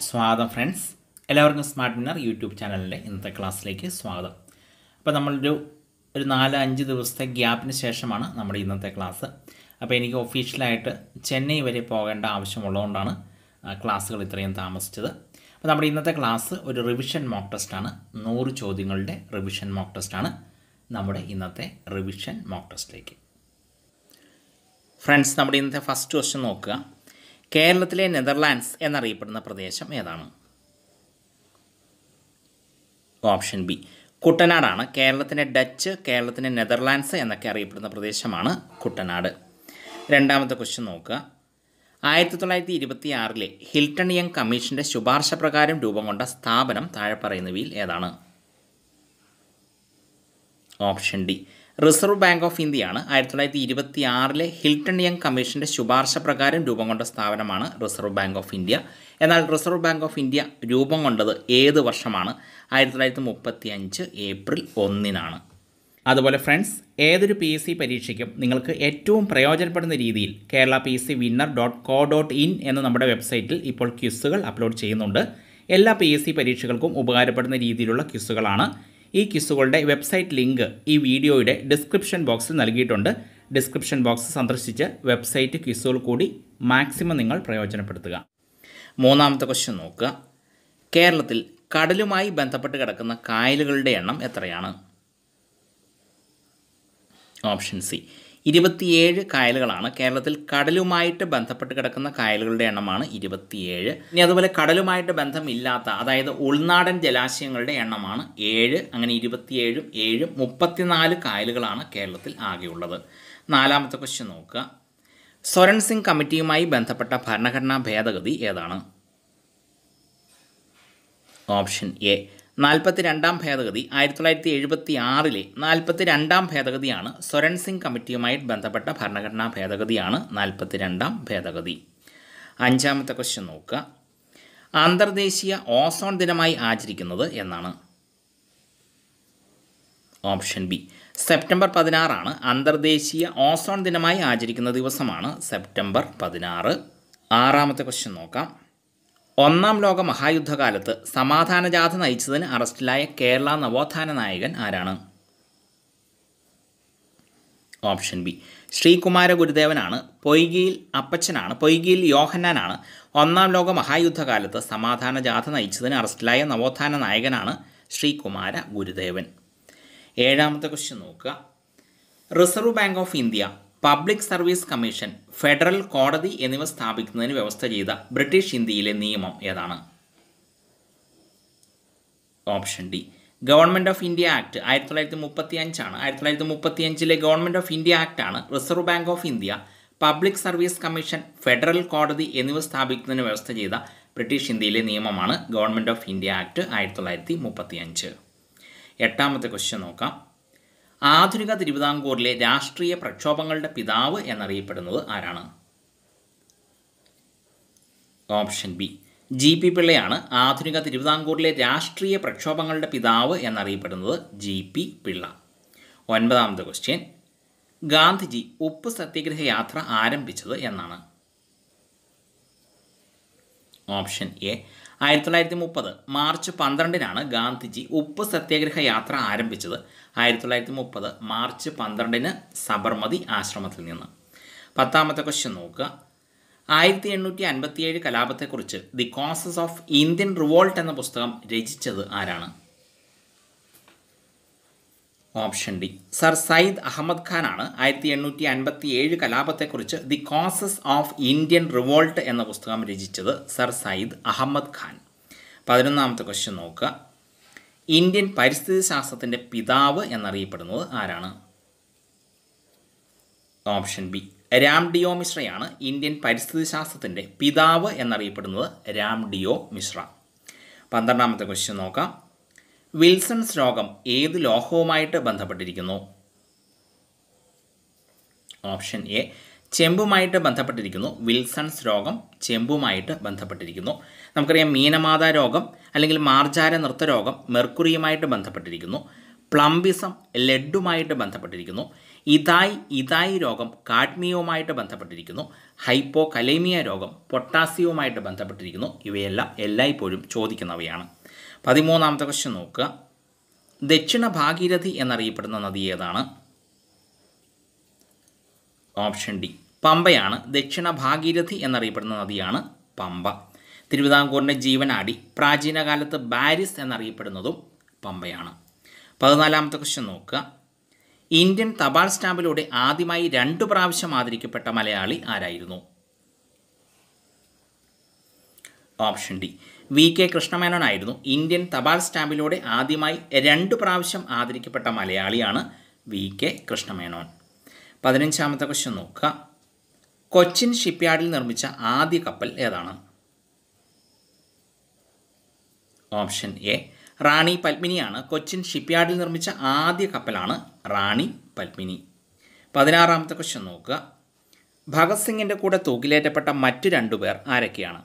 സ്വാഗതം ഫ്രണ്ട്സ് എല്ലാവർക്കും smart winner YouTube ചാനലിൻ്റെ ഇന്നത്തെ ക്ലാസ്സിലേക്ക് സ്വാഗതം അപ്പോൾ നമ്മളൊരു ഒരു നാല് അഞ്ച് ദിവസത്തെ ഗ്യാപ്പിന് ശേഷമാണ് നമ്മുടെ ഇന്നത്തെ ക്ലാസ് അപ്പോൾ എനിക്ക് ഒഫീഷ്യലായിട്ട് ചെന്നൈ വരെ പോകേണ്ട ആവശ്യമുള്ളതുകൊണ്ടാണ് ആ, ക്ലാസ്സുകൾ ഇത്രയും താമസിച്ചത് അപ്പോൾ നമ്മുടെ ഇന്നത്തെ ക്ലാസ് ഒരു റിവിഷൻ മോക്ക് ടെസ്റ്റാണ് നൂറ് ചോദ്യങ്ങളുടെ റിവിഷൻ മോക്ക് ടെസ്റ്റാണ് നമ്മുടെ ഇന്നത്തെ റിവിഷൻ മോക്ക് ടെസ്റ്റിലേക്ക് ഫ്രണ്ട്സ് നമ്മുടെ ഇന്നത്തെ ഫസ്റ്റ് ക്വസ്റ്റ്യൻ നോക്കുക കേരളത്തിലെ നെതർലാൻഡ്സ് എന്നറിയപ്പെടുന്ന പ്രദേശം ഏതാണ് ഓപ്ഷൻ ബി കുട്ടനാടാണ് കേരളത്തിൻ്റെ ഡച്ച് കേരളത്തിൻ്റെ നെതർലാൻഡ്സ് എന്നൊക്കെ അറിയപ്പെടുന്ന പ്രദേശമാണ് കുട്ടനാട് രണ്ടാമത്തെ ക്വസ്റ്റ്യൻ നോക്കുക ആയിരത്തി തൊള്ളായിരത്തി ഇരുപത്തി ആറിലെ ഹിൽട്ടൺ യങ് കമ്മീഷൻ്റെ ശുപാർശ പ്രകാരം രൂപം കൊണ്ട സ്ഥാപനം താഴെ പറയുന്നവയിൽ ഏതാണ് option D Reserve Bank of ഇന്ത്യയാണ് ആയിരത്തി തൊള്ളായിരത്തി ഇരുപത്തി ആറിലെ ഹിൽട്ടൺ യങ് കമ്മീഷൻ്റെ ശുപാർശ പ്രകാരം രൂപം കൊണ്ട സ്ഥാപനമാണ് റിസർവ് ബാങ്ക് ഓഫ് ഇന്ത്യ എന്നാൽ റിസർവ് ബാങ്ക് ഓഫ് ഇന്ത്യ രൂപം കൊണ്ടത് ഏത് വർഷമാണ് ആയിരത്തി തൊള്ളായിരത്തി മുപ്പത്തി അഞ്ച് ഏപ്രിൽ ഒന്നിനാണ് അതുപോലെ ഫ്രണ്ട്സ് ഏതൊരു പി എസ് സി പരീക്ഷയ്ക്കും നിങ്ങൾക്ക് ഏറ്റവും പ്രയോജനപ്പെടുന്ന രീതിയിൽ Kerala P S C winner dot co dot in എന്ന നമ്മുടെ വെബ്സൈറ്റിൽ ഇപ്പോൾ ക്വിസുകൾ അപ്ലോഡ് ചെയ്യുന്നുണ്ട് എല്ലാ പി എസ് സി പരീക്ഷകൾക്കും ഉപകാരപ്പെടുന്ന രീതിയിലുള്ള ക്വിസുകളാണ് ഈ ക്വിസുകളുടെ വെബ്സൈറ്റ് ലിങ്ക് ഈ വീഡിയോയുടെ ഡിസ്ക്രിപ്ഷൻ ബോക്സിൽ നൽകിയിട്ടുണ്ട് ഡിസ്ക്രിപ്ഷൻ ബോക്സ് സന്ദർശിച്ച് വെബ്സൈറ്റ് ക്വിസുകൾ കൂടി മാക്സിമം നിങ്ങൾ പ്രയോജനപ്പെടുത്തുക മൂന്നാമത്തെ ക്വസ്റ്റ്യൻ നോക്കുക കേരളത്തിൽ കടലുമായി ബന്ധപ്പെട്ട് കിടക്കുന്ന കായലുകളുടെ എണ്ണം എത്രയാണ് ഓപ്ഷൻ സി ഇരുപത്തിയേഴ് കായലുകളാണ് കേരളത്തിൽ കടലുമായിട്ട് ബന്ധപ്പെട്ട് കിടക്കുന്ന കായലുകളുടെ എണ്ണമാണ് ഇരുപത്തിയേഴ് ഇനി അതുപോലെ കടലുമായിട്ട് ബന്ധമില്ലാത്ത അതായത് ഉൾനാടൻ ജലാശയങ്ങളുടെ എണ്ണമാണ് ഏഴ് അങ്ങനെ ഇരുപത്തിയേഴും ഏഴും മുപ്പത്തിനാല് കായലുകളാണ് കേരളത്തിൽ ആകെയുള്ളത് നാലാമത്തെ ക്വസ്റ്റ്യൻ നോക്കുക സ്വരൺ സിംഗ് കമ്മിറ്റിയുമായി ബന്ധപ്പെട്ട ഭരണഘടനാ ഭേദഗതി ഏതാണ് ഓപ്ഷൻ എ നാൽപ്പത്തി രണ്ടാം ഭേദഗതി ആയിരത്തി തൊള്ളായിരത്തി എഴുപത്തി ആറിലെ നാൽപ്പത്തി രണ്ടാം ഭേദഗതിയാണ് സ്വരൺ സിംഗ് കമ്മിറ്റിയുമായി ബന്ധപ്പെട്ട ഭരണഘടനാ ഭേദഗതിയാണ് നാൽപ്പത്തി രണ്ടാം ഭേദഗതി അഞ്ചാമത്തെ ക്വസ്റ്റ്യൻ നോക്കുക അന്തർദേശീയ ഓസോൺ ദിനമായി ആചരിക്കുന്നത് എന്നാണ് ഓപ്ഷൻ ബി സെപ്റ്റംബർ പതിനാറാണ് അന്തർദേശീയ ഓസോൺ ദിനമായി ആചരിക്കുന്ന ദിവസമാണ് സെപ്റ്റംബർ പതിനാറ് ആറാമത്തെ ക്വസ്റ്റ്യൻ നോക്കാം ഒന്നാം ലോക മഹായുദ്ധകാലത്ത് സമാധാന ജാഥ നയിച്ചതിന് അറസ്റ്റിലായ കേരള നവോത്ഥാന നായകൻ ആരാണ് ഓപ്ഷൻ ബി ശ്രീകുമാര ഗുരുദേവനാണ് പൊയ്കയിൽ അപ്പച്ചനാണ് പൊയ്കയിൽ യോഹന്നാനാണ് ഒന്നാം ലോക മഹായുദ്ധകാലത്ത് സമാധാന ജാഥ നയിച്ചതിന് അറസ്റ്റിലായ നവോത്ഥാന നായകനാണ് ശ്രീകുമാര ഗുരുദേവൻ ഏഴാമത്തെ ക്വസ്റ്റ്യൻ നോക്കുക Reserve Bank of India public service commission federal കോടതി എന്നിവ സ്ഥാപിക്കുന്നതിന് വ്യവസ്ഥ ചെയ്ത ബ്രിട്ടീഷ് ഇന്ത്യയിലെ നിയമം ഏതാണ് option D government of India act ആയിരത്തി തൊള്ളായിരത്തി മുപ്പത്തി അഞ്ചാണ് ആയിരത്തി തൊള്ളായിരത്തി മുപ്പത്തി അഞ്ചിലെ ഗവൺമെൻറ് ഓഫ് ഇന്ത്യ ആക്ട് ആണ് Reserve Bank of India public service commission federal കോടതി എന്നിവ സ്ഥാപിക്കുന്നതിന് വ്യവസ്ഥ ചെയ്ത ബ്രിട്ടീഷ് ഇന്ത്യയിലെ നിയമമാണ് ഗവൺമെൻറ് ഓഫ് ഇന്ത്യ ആക്ട് ആയിരത്തി തൊള്ളായിരത്തി മുപ്പത്തി അഞ്ച് എട്ടാമത്തെ ക്വസ്റ്റ്യൻ നോക്കാം ആധുനിക തിരുവിതാംകൂറിലെ രാഷ്ട്രീയ പ്രക്ഷോഭങ്ങളുടെ പിതാവ് എന്നറിയപ്പെടുന്നത് ആരാണ് ഓപ്ഷൻ ബി ജി പി പിള്ളയാണ് ആധുനിക തിരുവിതാംകൂറിലെ രാഷ്ട്രീയ പ്രക്ഷോഭങ്ങളുടെ പിതാവ് എന്നറിയപ്പെടുന്നത് ജി പി പിള്ള ഒൻപതാമത്തെ ക്വസ്റ്റ്യൻ ഗാന്ധിജി ഉപ്പ് സത്യാഗ്രഹ യാത്ര ആരംഭിച്ചത് എന്നാണ് ഓപ്ഷൻ എ ആയിരത്തി തൊള്ളായിരത്തി മുപ്പത് മാർച്ച് പന്ത്രണ്ടിനാണ് ഗാന്ധിജി ഉപ്പ് സത്യാഗ്രഹ യാത്ര ആരംഭിച്ചത് ആയിരത്തി തൊള്ളായിരത്തി മുപ്പത് മാർച്ച് പന്ത്രണ്ടിന് സബർമതി ആശ്രമത്തിൽ നിന്ന് പത്താമത്തെ ക്വസ്റ്റ്യൻ നോക്കുക ആയിരത്തി എണ്ണൂറ്റി അൻപത്തിയേഴ് കലാപത്തെക്കുറിച്ച് the causes of Indian revolt എന്ന പുസ്തകം രചിച്ചത് ആരാണ് option D Sir Syed Ahmad ഖാനാണ് ആയിരത്തി എണ്ണൂറ്റി അൻപത്തി ഏഴ് കലാപത്തെക്കുറിച്ച് the causes of Indian revolt എന്ന പുസ്തകം രചിച്ചത് സർ സയ്യിദ് അഹമ്മദ് ഖാൻ പതിനൊന്നാമത്തെ ക്വസ്റ്റ്യൻ നോക്കുക ഇന്ത്യൻ പരിസ്ഥിതി ശാസ്ത്രത്തിൻ്റെ പിതാവ് എന്നറിയപ്പെടുന്നത് ആരാണ് ഓപ്ഷൻ ബി രാം ഡിയോ മിശ്രയാണ് ഇന്ത്യൻ പരിസ്ഥിതി ശാസ്ത്രത്തിൻ്റെ പിതാവ് എന്നറിയപ്പെടുന്നത് രാം ഡിയോ മിശ്ര പന്ത്രണ്ടാമത്തെ ക്വസ്റ്റ്യൻ നോക്കാം വിൽസൺസ് രോഗം ഏത് ലോഹവുമായിട്ട് ബന്ധപ്പെട്ടിരിക്കുന്നു ഓപ്ഷൻ എ ചെമ്പുമായിട്ട് ബന്ധപ്പെട്ടിരിക്കുന്നു വിൽസൺസ് രോഗം ചെമ്പുമായിട്ട് ബന്ധപ്പെട്ടിരിക്കുന്നു നമുക്കറിയാം മീനമാത രോഗം അല്ലെങ്കിൽ മാർജാര നൃത്തരോഗം മെർക്കുറിയുമായിട്ട് ബന്ധപ്പെട്ടിരിക്കുന്നു പ്ലംബിസം ലെഡുമായിട്ട് ബന്ധപ്പെട്ടിരിക്കുന്നു ഇതായി ഇതായി രോഗം കാഡ്മിയവുമായിട്ട് ബന്ധപ്പെട്ടിരിക്കുന്നു ഹൈപ്പോ കലേമിയ രോഗം പൊട്ടാസ്യവുമായിട്ട് ബന്ധപ്പെട്ടിരിക്കുന്നു ഇവയെല്ലാം എല്ലായ്പ്പോഴും ചോദിക്കുന്നവയാണ് പതിമൂന്നാമത്തെ ക്വസ്റ്റ്യൻ നോക്കുക ദക്ഷിണ ഭാഗീരഥി എന്നറിയപ്പെടുന്ന നദി ഏതാണ് ഓപ്ഷൻ ഡി പമ്പയാണ് ദക്ഷിണ ഭാഗീരഥി എന്നറിയപ്പെടുന്ന നദിയാണ് പമ്പ തിരുവിതാംകൂറിൻ്റെ ജീവനാടി പ്രാചീന കാലത്ത് ബാരിസ് എന്നറിയപ്പെടുന്നതും പമ്പയാണ് പതിനാലാമത്തെ ക്വസ്റ്റ്യൻ നോക്കുക ഇന്ത്യൻ തപാൽ സ്റ്റാമ്പിലൂടെ ആദ്യമായി രണ്ടു പ്രാവശ്യം ആദരിക്കപ്പെട്ട മലയാളി ആരായിരുന്നു ഓപ്ഷൻ ഡി വി കെ കൃഷ്ണമേനോനായിരുന്നു ഇന്ത്യൻ തപാൽ സ്റ്റാമ്പിലൂടെ ആദ്യമായി രണ്ട് പ്രാവശ്യം ആദരിക്കപ്പെട്ട മലയാളിയാണ് വി കെ കൃഷ്ണമേനോൻ പതിനഞ്ചാമത്തെ ക്വസ്റ്റ്യൻ നോക്കുക കൊച്ചിൻ ഷിപ്പ്യാർഡിൽ നിർമ്മിച്ച ആദ്യ കപ്പൽ ഏതാണ് ഓപ്ഷൻ എ റാണി പത്മിനിയാണ് കൊച്ചിൻ ഷിപ്പ്യാർഡിൽ നിർമ്മിച്ച ആദ്യ കപ്പലാണ് റാണി പത്മിനി പതിനാറാമത്തെ ക്വസ്റ്റ്യൻ നോക്കുക ഭഗത് സിംഗിൻ്റെ കൂടെ തൂക്കിലേറ്റപ്പെട്ട മറ്റു രണ്ടുപേർ ആരൊക്കെയാണ്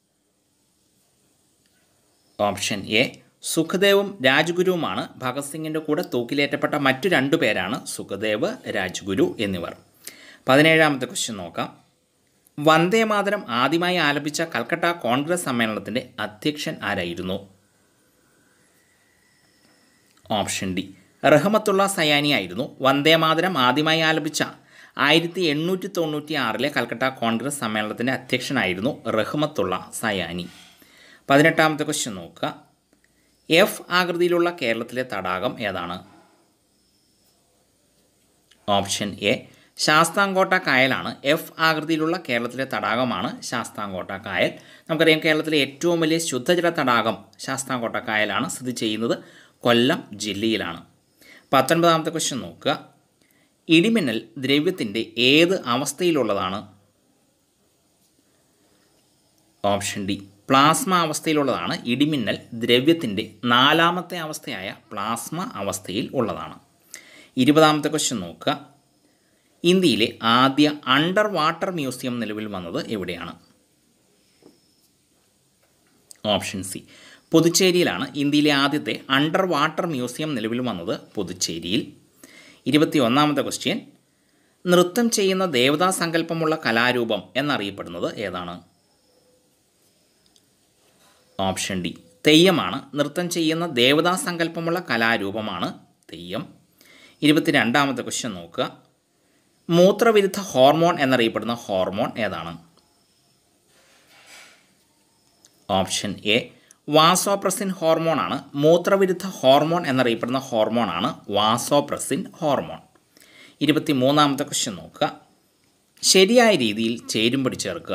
ഓപ്ഷൻ എ സുഖദേവും രാജ്ഗുരുവുമാണ് ഭഗത് സിംഗിൻ്റെ കൂടെ തൂക്കിലേറ്റപ്പെട്ട മറ്റു രണ്ടു പേരാണ് സുഖദേവ് രാജ്ഗുരു എന്നിവർ പതിനേഴാമത്തെ ക്വസ്റ്റ്യൻ നോക്കാം വന്ദേ മാതരം ആദ്യമായി ആലപിച്ച കൽക്കട്ട കോൺഗ്രസ് സമ്മേളനത്തിൻ്റെ അധ്യക്ഷൻ ആരായിരുന്നു ഓപ്ഷൻ ഡി റഹമത്തുള്ള സയാനി ആയിരുന്നു വന്ദേ മാതരം ആദ്യമായി ആലപിച്ച ആയിരത്തി എണ്ണൂറ്റി തൊണ്ണൂറ്റി ആറിലെ കൽക്കട്ട കോൺഗ്രസ് സമ്മേളനത്തിൻ്റെ അധ്യക്ഷനായിരുന്നു റഹ്മത്തുള്ള സയാനി പതിനെട്ടാമത്തെ ക്വസ്റ്റ്യൻ നോക്കുക എഫ് ആകൃതിയിലുള്ള കേരളത്തിലെ തടാകം ഏതാണ് ഓപ്ഷൻ എ ശാസ്താംകോട്ട കായലാണ് എഫ് ആകൃതിയിലുള്ള കേരളത്തിലെ തടാകമാണ് ശാസ്താംകോട്ട കായൽ നമുക്കറിയാം കേരളത്തിലെ ഏറ്റവും വലിയ ശുദ്ധജല തടാകം ശാസ്താംകോട്ട കായലാണ് സ്ഥിതി ചെയ്യുന്നത് കൊല്ലം ജില്ലയിലാണ് പത്തൊൻപതാമത്തെ ക്വസ്റ്റ്യൻ നോക്കുക ഇടിമിന്നൽ ദ്രവ്യത്തിൻ്റെ ഏത് അവസ്ഥയിലുള്ളതാണ് ഓപ്ഷൻ ഡി പ്ലാസ്മ അവസ്ഥയിലുള്ളതാണ് ഇടിമിന്നൽ ദ്രവ്യത്തിൻ്റെ നാലാമത്തെ അവസ്ഥയായ പ്ലാസ്മ അവസ്ഥയിൽ ഉള്ളതാണ് ഇരുപതാമത്തെ ക്വസ്റ്റ്യൻ നോക്കുക ഇന്ത്യയിലെ ആദ്യ അണ്ടർ വാട്ടർ മ്യൂസിയം നിലവിൽ വന്നത് എവിടെയാണ് ഓപ്ഷൻ സി പുതുച്ചേരിയിലാണ് ഇന്ത്യയിലെ ആദ്യത്തെ അണ്ടർ വാട്ടർ മ്യൂസിയം നിലവിൽ വന്നത് പുതുച്ചേരിയിൽ ഇരുപത്തി ഒന്നാമത്തെ ക്വസ്റ്റ്യൻ നൃത്തം ചെയ്യുന്ന ദേവതാ സങ്കല്പമുള്ള കലാരൂപം എന്നറിയപ്പെടുന്നത് ഏതാണ് ഓപ്ഷൻ ഡി തെയ്യമാണ് നൃത്തം ചെയ്യുന്ന ദേവതാ സങ്കല്പമുള്ള കലാരൂപമാണ് തെയ്യം ഇരുപത്തിരണ്ടാമത്തെ ക്വസ്റ്റ്യൻ നോക്കുക മൂത്രവിരുദ്ധ ഹോർമോൺ എന്നറിയപ്പെടുന്ന ഹോർമോൺ ഏതാണ് ഓപ്ഷൻ എ വാസോപ്രസിൻ ഹോർമോണാണ് മൂത്രവിരുദ്ധ ഹോർമോൺ എന്നറിയപ്പെടുന്ന ഹോർമോണാണ് വാസോപ്രസിൻ ഹോർമോൺ ഇരുപത്തി മൂന്നാമത്തെ ക്വസ്റ്റ്യൻ നോക്കുക ശരിയായ രീതിയിൽ ചേരുംപടി ചേർക്കുക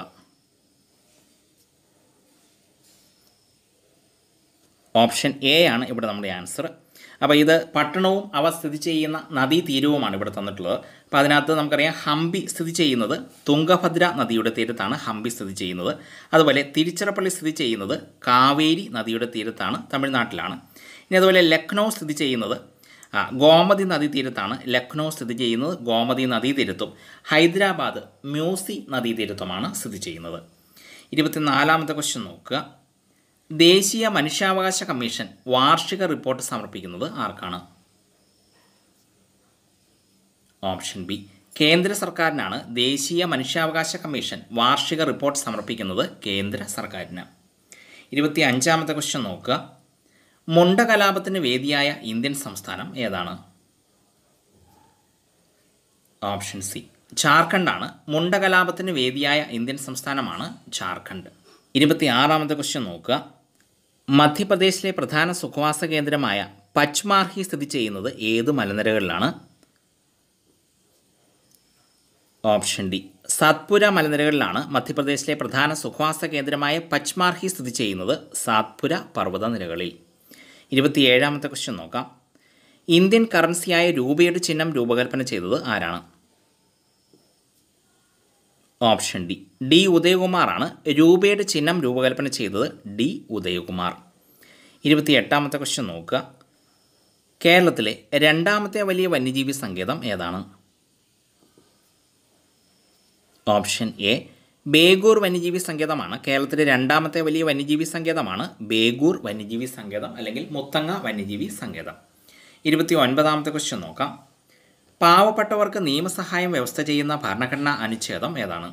ഓപ്ഷൻ എ ആണ് ഇവിടെ നമ്മുടെ ആൻസർ അപ്പോൾ ഇത് പട്ടണവും അവ സ്ഥിതി ചെയ്യുന്ന നദീതീരവുമാണ് ഇവിടെ തന്നിട്ടുള്ളത് അപ്പോൾ അതിനകത്ത് നമുക്കറിയാം ഹംപി സ്ഥിതി ചെയ്യുന്നത് തുംഗഭദ്ര നദിയുടെ തീരത്താണ് ഹംപി സ്ഥിതി ചെയ്യുന്നത് അതുപോലെ തിരുച്ചിറപ്പള്ളി സ്ഥിതി ചെയ്യുന്നത് കാവേരി നദിയുടെ തീരത്താണ് തമിഴ്നാട്ടിലാണ് ഇനി അതുപോലെ ലക്നൗ സ്ഥിതി ചെയ്യുന്നത് ആ, ഗോമതി നദീതീരത്താണ് ലക്നൗ സ്ഥിതി ചെയ്യുന്നത് ഗോമതി നദീതീരത്തും ഹൈദരാബാദ് മ്യൂസി നദീതീരത്തുമാണ് സ്ഥിതി ചെയ്യുന്നത് ഇരുപത്തിനാലാമത്തെ ക്വസ്റ്റ്യൻ നോക്കുക ദേശീയ മനുഷ്യാവകാശ കമ്മീഷൻ വാർഷിക റിപ്പോർട്ട് സമർപ്പിക്കുന്നത് ആർക്കാണ് ഓപ്ഷൻ ബി കേന്ദ്ര സർക്കാരിനാണ് ദേശീയ മനുഷ്യാവകാശ കമ്മീഷൻ വാർഷിക റിപ്പോർട്ട് സമർപ്പിക്കുന്നത് കേന്ദ്ര സർക്കാരിന് ഇരുപത്തി അഞ്ചാമത്തെ ക്വസ്റ്റ്യൻ നോക്കുക മുണ്ട കലാപത്തിന് വേദിയായ ഇന്ത്യൻ സംസ്ഥാനം ഏതാണ് ഓപ്ഷൻ സി ജാർഖണ്ഡാണ് മുണ്ട കലാപത്തിന് വേദിയായ ഇന്ത്യൻ സംസ്ഥാനമാണ് ജാർഖണ്ഡ് ഇരുപത്തി ആറാമത്തെ ക്വസ്റ്റ്യൻ നോക്കുക മധ്യപ്രദേശിലെ പ്രധാന സുഖവാസ കേന്ദ്രമായ പച്മാർഹി സ്ഥിതി ചെയ്യുന്നത് ഏത് മലനിരകളിലാണ് ഓപ്ഷൻ ഡി സാത്പുര മലനിരകളിലാണ് മധ്യപ്രദേശിലെ പ്രധാന സുഖവാസ കേന്ദ്രമായ പച്മാർഹി സ്ഥിതി ചെയ്യുന്നത് സാത്പുര പർവ്വതനിരകളിൽ ഇരുപത്തിയേഴാമത്തെ ക്വസ്റ്റ്യൻ നോക്കാം ഇന്ത്യൻ കറൻസിയായ രൂപയുടെ ചിഹ്നം രൂപകൽപ്പന ചെയ്തത് ആരാണ് ഓപ്ഷൻ ഡി ഡി ഉദയകുമാറാണ് രൂപയുടെ ചിഹ്നം രൂപകൽപ്പന ചെയ്തത് ഡി ഉദയകുമാർ ഇരുപത്തി എട്ടാമത്തെ ക്വസ്റ്റ്യൻ നോക്കുക കേരളത്തിലെ രണ്ടാമത്തെ വലിയ വന്യജീവി സങ്കേതം ഏതാണ് ഓപ്ഷൻ എ ബേഗൂർ വന്യജീവി സങ്കേതമാണ് കേരളത്തിലെ രണ്ടാമത്തെ വലിയ വന്യജീവി സങ്കേതമാണ് ബേഗൂർ വന്യജീവി സങ്കേതം അല്ലെങ്കിൽ മുത്തങ്ങ വന്യജീവി സങ്കേതം ഇരുപത്തി ഒൻപതാമത്തെ ക്വസ്റ്റ്യൻ നോക്കാം പാവപ്പെട്ടവർക്ക് നിയമസഹായം വ്യവസ്ഥ ചെയ്യുന്ന ഭരണഘടനാ അനുച്ഛേദം ഏതാണ്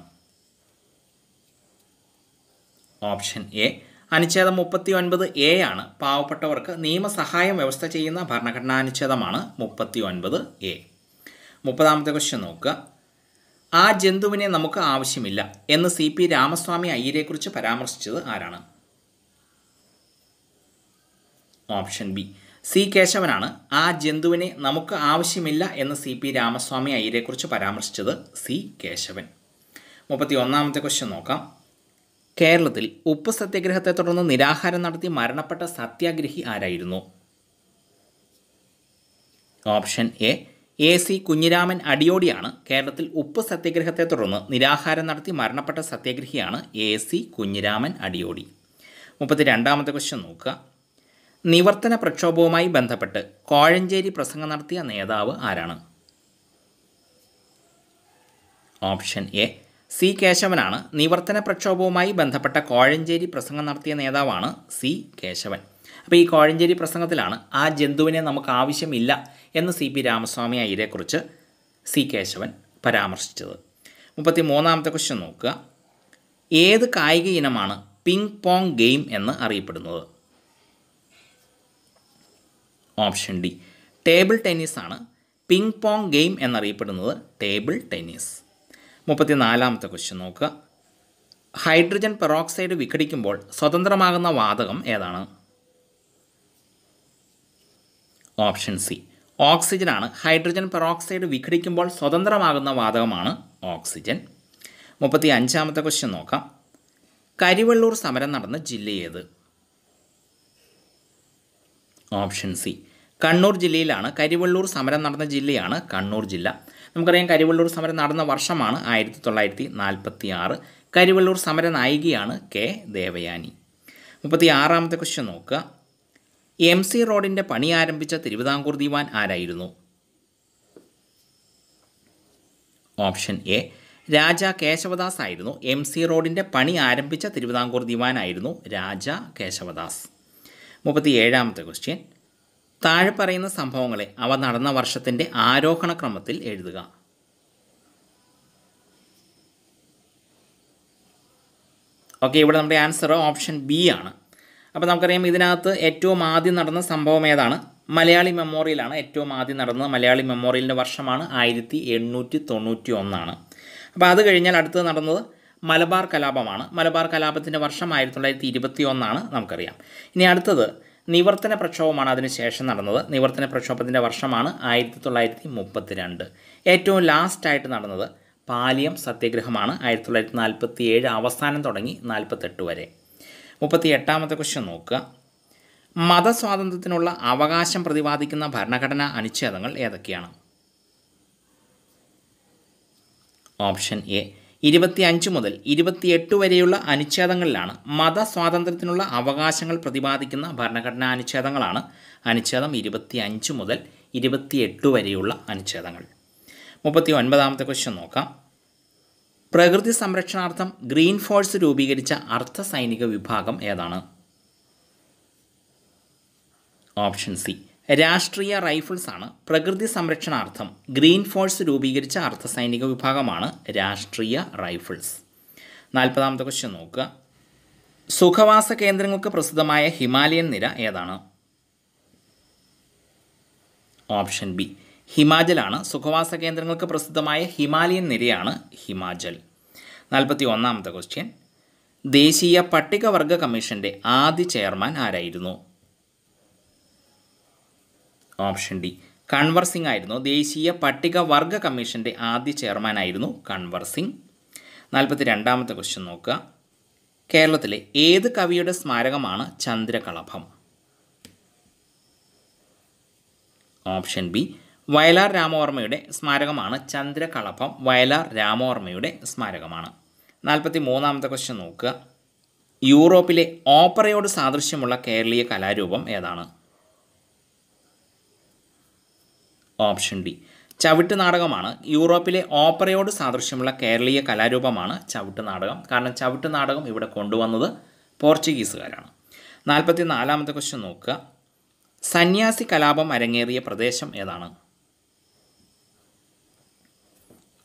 ഓപ്ഷൻ എ അനുച്ഛേദം മുപ്പത്തി ഒൻപത് എ ആണ് പാവപ്പെട്ടവർക്ക് നിയമസഹായം വ്യവസ്ഥ ചെയ്യുന്ന ഭരണഘടനാ അനുച്ഛേദമാണ് മുപ്പത്തി ഒൻപത് എ മുപ്പതാമത്തെ ക്വസ്റ്റ്യൻ നോക്കുക ആ ജന്തുവിനെ നമുക്ക് ആവശ്യമില്ല എന്ന് സി പി രാമസ്വാമി അയ്യരെക്കുറിച്ച് പരാമർശിച്ചത് ആരാണ് ഓപ്ഷൻ ബി സി കേശവനാണ് ആ ജന്തുവിനെ നമുക്ക് ആവശ്യമില്ല എന്ന് സി പി രാമസ്വാമി അയ്യരെക്കുറിച്ച് പരാമർശിച്ചത് സി കേശവൻ മുപ്പത്തി ഒന്നാമത്തെ ക്വസ്റ്റ്യൻ നോക്കാം കേരളത്തിൽ ഉപ്പ് സത്യാഗ്രഹത്തെ തുടർന്ന് നിരാഹാരം നടത്തി മരണപ്പെട്ട സത്യാഗ്രഹി ആരായിരുന്നു option A A C Kunhiraman അടിയോടിയാണ് കേരളത്തിൽ ഉപ്പ് സത്യാഗ്രഹത്തെ തുടർന്ന് നിരാഹാരം നടത്തി മരണപ്പെട്ട സത്യാഗ്രഹിയാണ് എ സി കുഞ്ഞിരാമൻ അടിയോടി മുപ്പത്തി രണ്ടാമത്തെ ക്വസ്റ്റ്യൻ നോക്കുക നിവർത്തന പ്രക്ഷോഭവുമായി ബന്ധപ്പെട്ട് കോഴഞ്ചേരി പ്രസംഗം നടത്തിയ നേതാവ് ആരാണ് ഓപ്ഷൻ എ സി കേശവനാണ് നിവർത്തന പ്രക്ഷോഭവുമായി ബന്ധപ്പെട്ട കോഴഞ്ചേരി പ്രസംഗം നടത്തിയ നേതാവാണ് സി കേശവൻ അപ്പോൾ ഈ കോഴഞ്ചേരി പ്രസംഗത്തിലാണ് ആ ജന്തുവിനെ നമുക്ക് ആവശ്യമില്ല എന്ന് സി പി രാമസ്വാമി അയ്യരെക്കുറിച്ച് സി കേശവൻ പരാമർശിച്ചത് മുപ്പത്തി മൂന്നാമത്തെ ക്വസ്റ്റ്യൻ നോക്കുക ഏത് കായിക ഇനമാണ് പിങ് പോങ് ഗെയിം എന്ന് അറിയപ്പെടുന്നത് ഓപ്ഷൻ ഡി ടേബിൾ ടെന്നീസാണ് പിങ് പോങ് ഗെയിം എന്നറിയപ്പെടുന്നത് ടേബിൾ ടെന്നീസ് മുപ്പത്തിനാലാമത്തെ ക്വസ്റ്റ്യൻ നോക്കുക ഹൈഡ്രജൻ പെറോക്സൈഡ് വിഘടിക്കുമ്പോൾ സ്വതന്ത്രമാകുന്ന വാതകം ഏതാണ് ഓപ്ഷൻ സി ഓക്സിജനാണ് ഹൈഡ്രജൻ പെറോക്സൈഡ് വിഘടിക്കുമ്പോൾ സ്വതന്ത്രമാകുന്ന വാതകമാണ് ഓക്സിജൻ മുപ്പത്തി അഞ്ചാമത്തെ ക്വസ്റ്റ്യൻ നോക്കാം കരിവള്ളൂർ സമരം നടന്ന ജില്ല ഏത് ഓപ്ഷൻ സി കണ്ണൂർ ജില്ലയിലാണ് കരിവള്ളൂർ സമരം നടന്ന ജില്ലയാണ് കണ്ണൂർ ജില്ല നമുക്കറിയാം കരിവള്ളൂർ സമരം നടന്ന വർഷമാണ് ആയിരത്തി തൊള്ളായിരത്തി നാൽപ്പത്തി ആറ് കരിവള്ളൂർ സമര നായികയാണ് കെ ദേവയാനി മുപ്പത്തി ആറാമത്തെ ക്വസ്റ്റ്യൻ നോക്കുക എം സി റോഡിൻ്റെ പണി ആരംഭിച്ച തിരുവിതാംകൂർ ദിവാൻ ആരായിരുന്നു ഓപ്ഷൻ എ രാജ കേശവദാസ് ആയിരുന്നു എം സി റോഡിൻ്റെ പണി ആരംഭിച്ച തിരുവിതാംകൂർ ദിവാനായിരുന്നു രാജ കേശവദാസ് മുപ്പത്തി ഏഴാമത്തെ ക്വസ്റ്റ്യൻ താഴെ പറയുന്ന സംഭവങ്ങളെ അവ നടന്ന വർഷത്തിൻ്റെ ആരോഹണ ക്രമത്തിൽ എഴുതുക ഓക്കെ ഇവിടെ നമ്മുടെ ആൻസർ ഓപ്ഷൻ ബി ആണ് അപ്പോൾ നമുക്കറിയാം ഇതിനകത്ത് ഏറ്റവും ആദ്യം നടന്ന സംഭവം ഏതാണ് മലയാളി മെമ്മോറിയലാണ് ഏറ്റവും ആദ്യം നടന്നത് മലയാളി മെമ്മോറിയലിൻ്റെ വർഷമാണ് ആയിരത്തി എണ്ണൂറ്റി തൊണ്ണൂറ്റി ഒന്നാണ് അപ്പോൾ അത് കഴിഞ്ഞാൽ അടുത്തത് നടന്നത് മലബാർ കലാപമാണ് മലബാർ കലാപത്തിൻ്റെ വർഷം ആയിരത്തി തൊള്ളായിരത്തി ഇരുപത്തി ഒന്നാണ് നമുക്കറിയാം ഇനി അടുത്തത് നിവർത്തന പ്രക്ഷോഭമാണ് അതിന് ശേഷം നടന്നത് നിവർത്തന പ്രക്ഷോഭത്തിൻ്റെ വർഷമാണ് ആയിരത്തി തൊള്ളായിരത്തി മുപ്പത്തിരണ്ട് ഏറ്റവും ലാസ്റ്റായിട്ട് നടന്നത് പാലിയം സത്യാഗ്രഹമാണ് ആയിരത്തി തൊള്ളായിരത്തി നാൽപ്പത്തി ഏഴ് അവസാനം തുടങ്ങി നാൽപ്പത്തെട്ട് വരെ മുപ്പത്തി എട്ടാമത്തെ ക്വസ്റ്റ്യൻ നോക്കുക മതസ്വാതന്ത്ര്യത്തിനുള്ള അവകാശം പ്രതിപാദിക്കുന്ന ഭരണഘടനാ അനുച്ഛേദങ്ങൾ ഏതൊക്കെയാണ് ഓപ്ഷൻ എ ഇരുപത്തി അഞ്ച് മുതൽ ഇരുപത്തിയെട്ട് വരെയുള്ള അനുച്ഛേദങ്ങളിലാണ് മതസ്വാതന്ത്ര്യത്തിനുള്ള അവകാശങ്ങൾ പ്രതിപാദിക്കുന്ന ഭരണഘടനാ അനുച്ഛേദങ്ങളാണ് അനുച്ഛേദം ഇരുപത്തി അഞ്ച് മുതൽ ഇരുപത്തിയെട്ട് വരെയുള്ള അനുച്ഛേദങ്ങൾ മുപ്പത്തി ഒൻപതാമത്തെ ക്വസ്റ്റ്യൻ നോക്കാം പ്രകൃതി സംരക്ഷണാർത്ഥം ഗ്രീൻ ഫോഴ്സ് രൂപീകരിച്ച അർദ്ധ സൈനിക വിഭാഗം ഏതാണ് ഓപ്ഷൻ സി രാഷ്ട്രീയ റൈഫിൾസ് ആണ് പ്രകൃതി സംരക്ഷണാർത്ഥം ഗ്രീൻ ഫോഴ്സ് രൂപീകരിച്ച അർദ്ധ സൈനിക വിഭാഗമാണ് രാഷ്ട്രീയ റൈഫിൾസ് നാൽപ്പതാമത്തെ ക്വസ്റ്റ്യൻ നോക്കുക സുഖവാസ കേന്ദ്രങ്ങൾക്ക് പ്രസിദ്ധമായ ഹിമാലയൻ നിര ഏതാണ് ഓപ്ഷൻ ബി ഹിമാചലാണ് സുഖവാസ കേന്ദ്രങ്ങൾക്ക് പ്രസിദ്ധമായ ഹിമാലയൻ നിരയാണ് ഹിമാചൽ നാൽപ്പത്തി ഒന്നാമത്തെ ക്വസ്റ്റ്യൻ ദേശീയ പട്ടികവർഗ കമ്മീഷൻ്റെ ആദ്യ ചെയർമാൻ ആരായിരുന്നു ഓപ്ഷൻ ഡി കൺവർ സിംഗ് ആയിരുന്നു ദേശീയ പട്ടികവർഗ കമ്മീഷൻ്റെ ആദ്യ ചെയർമാനായിരുന്നു കൺവർ സിംഗ് നാൽപ്പത്തി രണ്ടാമത്തെ ക്വസ്റ്റ്യൻ നോക്കുക കേരളത്തിലെ ഏത് കവിയുടെ സ്മാരകമാണ് ചന്ദ്രകളഭം ഓപ്ഷൻ ബി വയലാർ രാമവർമ്മയുടെ സ്മാരകമാണ് ചന്ദ്രകളഭം വയലാർ രാമവർമ്മയുടെ സ്മാരകമാണ് നാൽപ്പത്തി മൂന്നാമത്തെ ക്വസ്റ്റ്യൻ നോക്കുക യൂറോപ്പിലെ ഓപ്പറയോട് സാദൃശ്യമുള്ള കേരളീയ കലാരൂപം ഏതാണ് ഓപ്ഷൻ ഡി ചവിട്ട് നാടകമാണ് യൂറോപ്പിലെ ഓപ്പറയോട് സാദൃശ്യമുള്ള കേരളീയ കലാരൂപമാണ് ചവിട്ട് നാടകം കാരണം ചവിട്ട് നാടകം ഇവിടെ കൊണ്ടുവന്നത് പോർച്ചുഗീസുകാരാണ് നാൽപ്പത്തി നാലാമത്തെ ക്വസ്റ്റ്യൻ നോക്കുക സന്യാസി കലാപം അരങ്ങേറിയ പ്രദേശം ഏതാണ്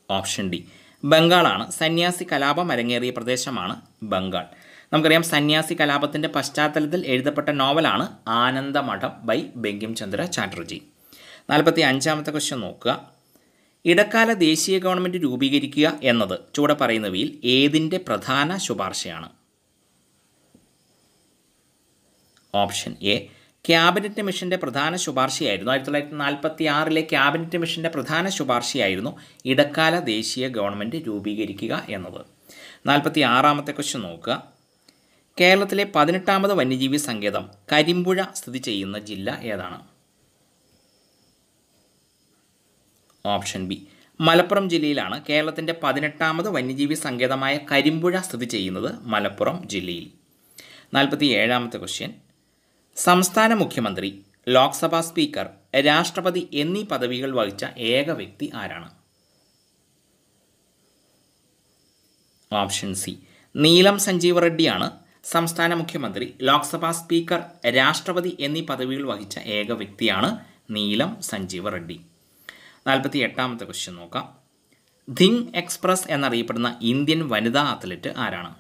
ഓപ്ഷൻ ഡി ബംഗാളാണ് സന്യാസി കലാപം അരങ്ങേറിയ പ്രദേശമാണ് ബംഗാൾ നമുക്കറിയാം സന്യാസി കലാപത്തിൻ്റെ പശ്ചാത്തലത്തിൽ എഴുതപ്പെട്ട നോവലാണ് ആനന്ദമഠം ബൈ ബങ്കിം ചന്ദ്ര ചാറ്റർജി നാൽപ്പത്തി അഞ്ചാമത്തെ ക്വസ്റ്റ്യൻ നോക്കുക ഇടക്കാല ദേശീയ ഗവൺമെൻറ് രൂപീകരിക്കുക എന്നത് ചൂടെ പറയുന്നവയിൽ ഏതിൻ്റെ പ്രധാന ശുപാർശയാണ് ഓപ്ഷൻ എ ക്യാബിനറ്റ് മിഷൻ്റെ പ്രധാന ശുപാർശയായിരുന്നു ആയിരത്തി തൊള്ളായിരത്തി നാൽപ്പത്തി ആറിലെ ക്യാബിനറ്റ് മിഷൻ്റെ പ്രധാന ശുപാർശയായിരുന്നു ഇടക്കാല ദേശീയ ഗവൺമെൻറ് രൂപീകരിക്കുക എന്നത് നാൽപ്പത്തി ആറാമത്തെ ക്വസ്റ്റ്യൻ നോക്കുക കേരളത്തിലെ പതിനെട്ടാമത് വന്യജീവി സങ്കേതം കരിമ്പുഴ സ്ഥിതി ചെയ്യുന്ന ജില്ല ഏതാണ് ഓപ്ഷൻ ബി മലപ്പുറം ജില്ലയിലാണ് കേരളത്തിൻ്റെ പതിനെട്ടാമത് വന്യജീവി സങ്കേതമായ കരിമ്പുഴ സ്ഥിതി ചെയ്യുന്നത് മലപ്പുറം ജില്ലയിൽ നാൽപ്പത്തി ഏഴാമത്തെ ക്വസ്റ്റ്യൻ സംസ്ഥാന മുഖ്യമന്ത്രി ലോക്സഭാ സ്പീക്കർ രാഷ്ട്രപതി എന്നീ പദവികൾ വഹിച്ച ഏക വ്യക്തി ആരാണ് ഓപ്ഷൻ സി നീലം സഞ്ജീവ റെഡ്ഡിയാണ് സംസ്ഥാന മുഖ്യമന്ത്രി ലോക്സഭാ സ്പീക്കർ രാഷ്ട്രപതി എന്നീ പദവികൾ വഹിച്ച ഏക വ്യക്തിയാണ് നീലം സഞ്ജീവ റെഡ്ഡി നാൽപ്പത്തി എട്ടാമത്തെ ക്വസ്റ്റ്യൻ നോക്കാം ധിങ് എക്സ്പ്രസ് എന്നറിയപ്പെടുന്ന ഇന്ത്യൻ വനിതാ അത്ലറ്റ് ആരാണ്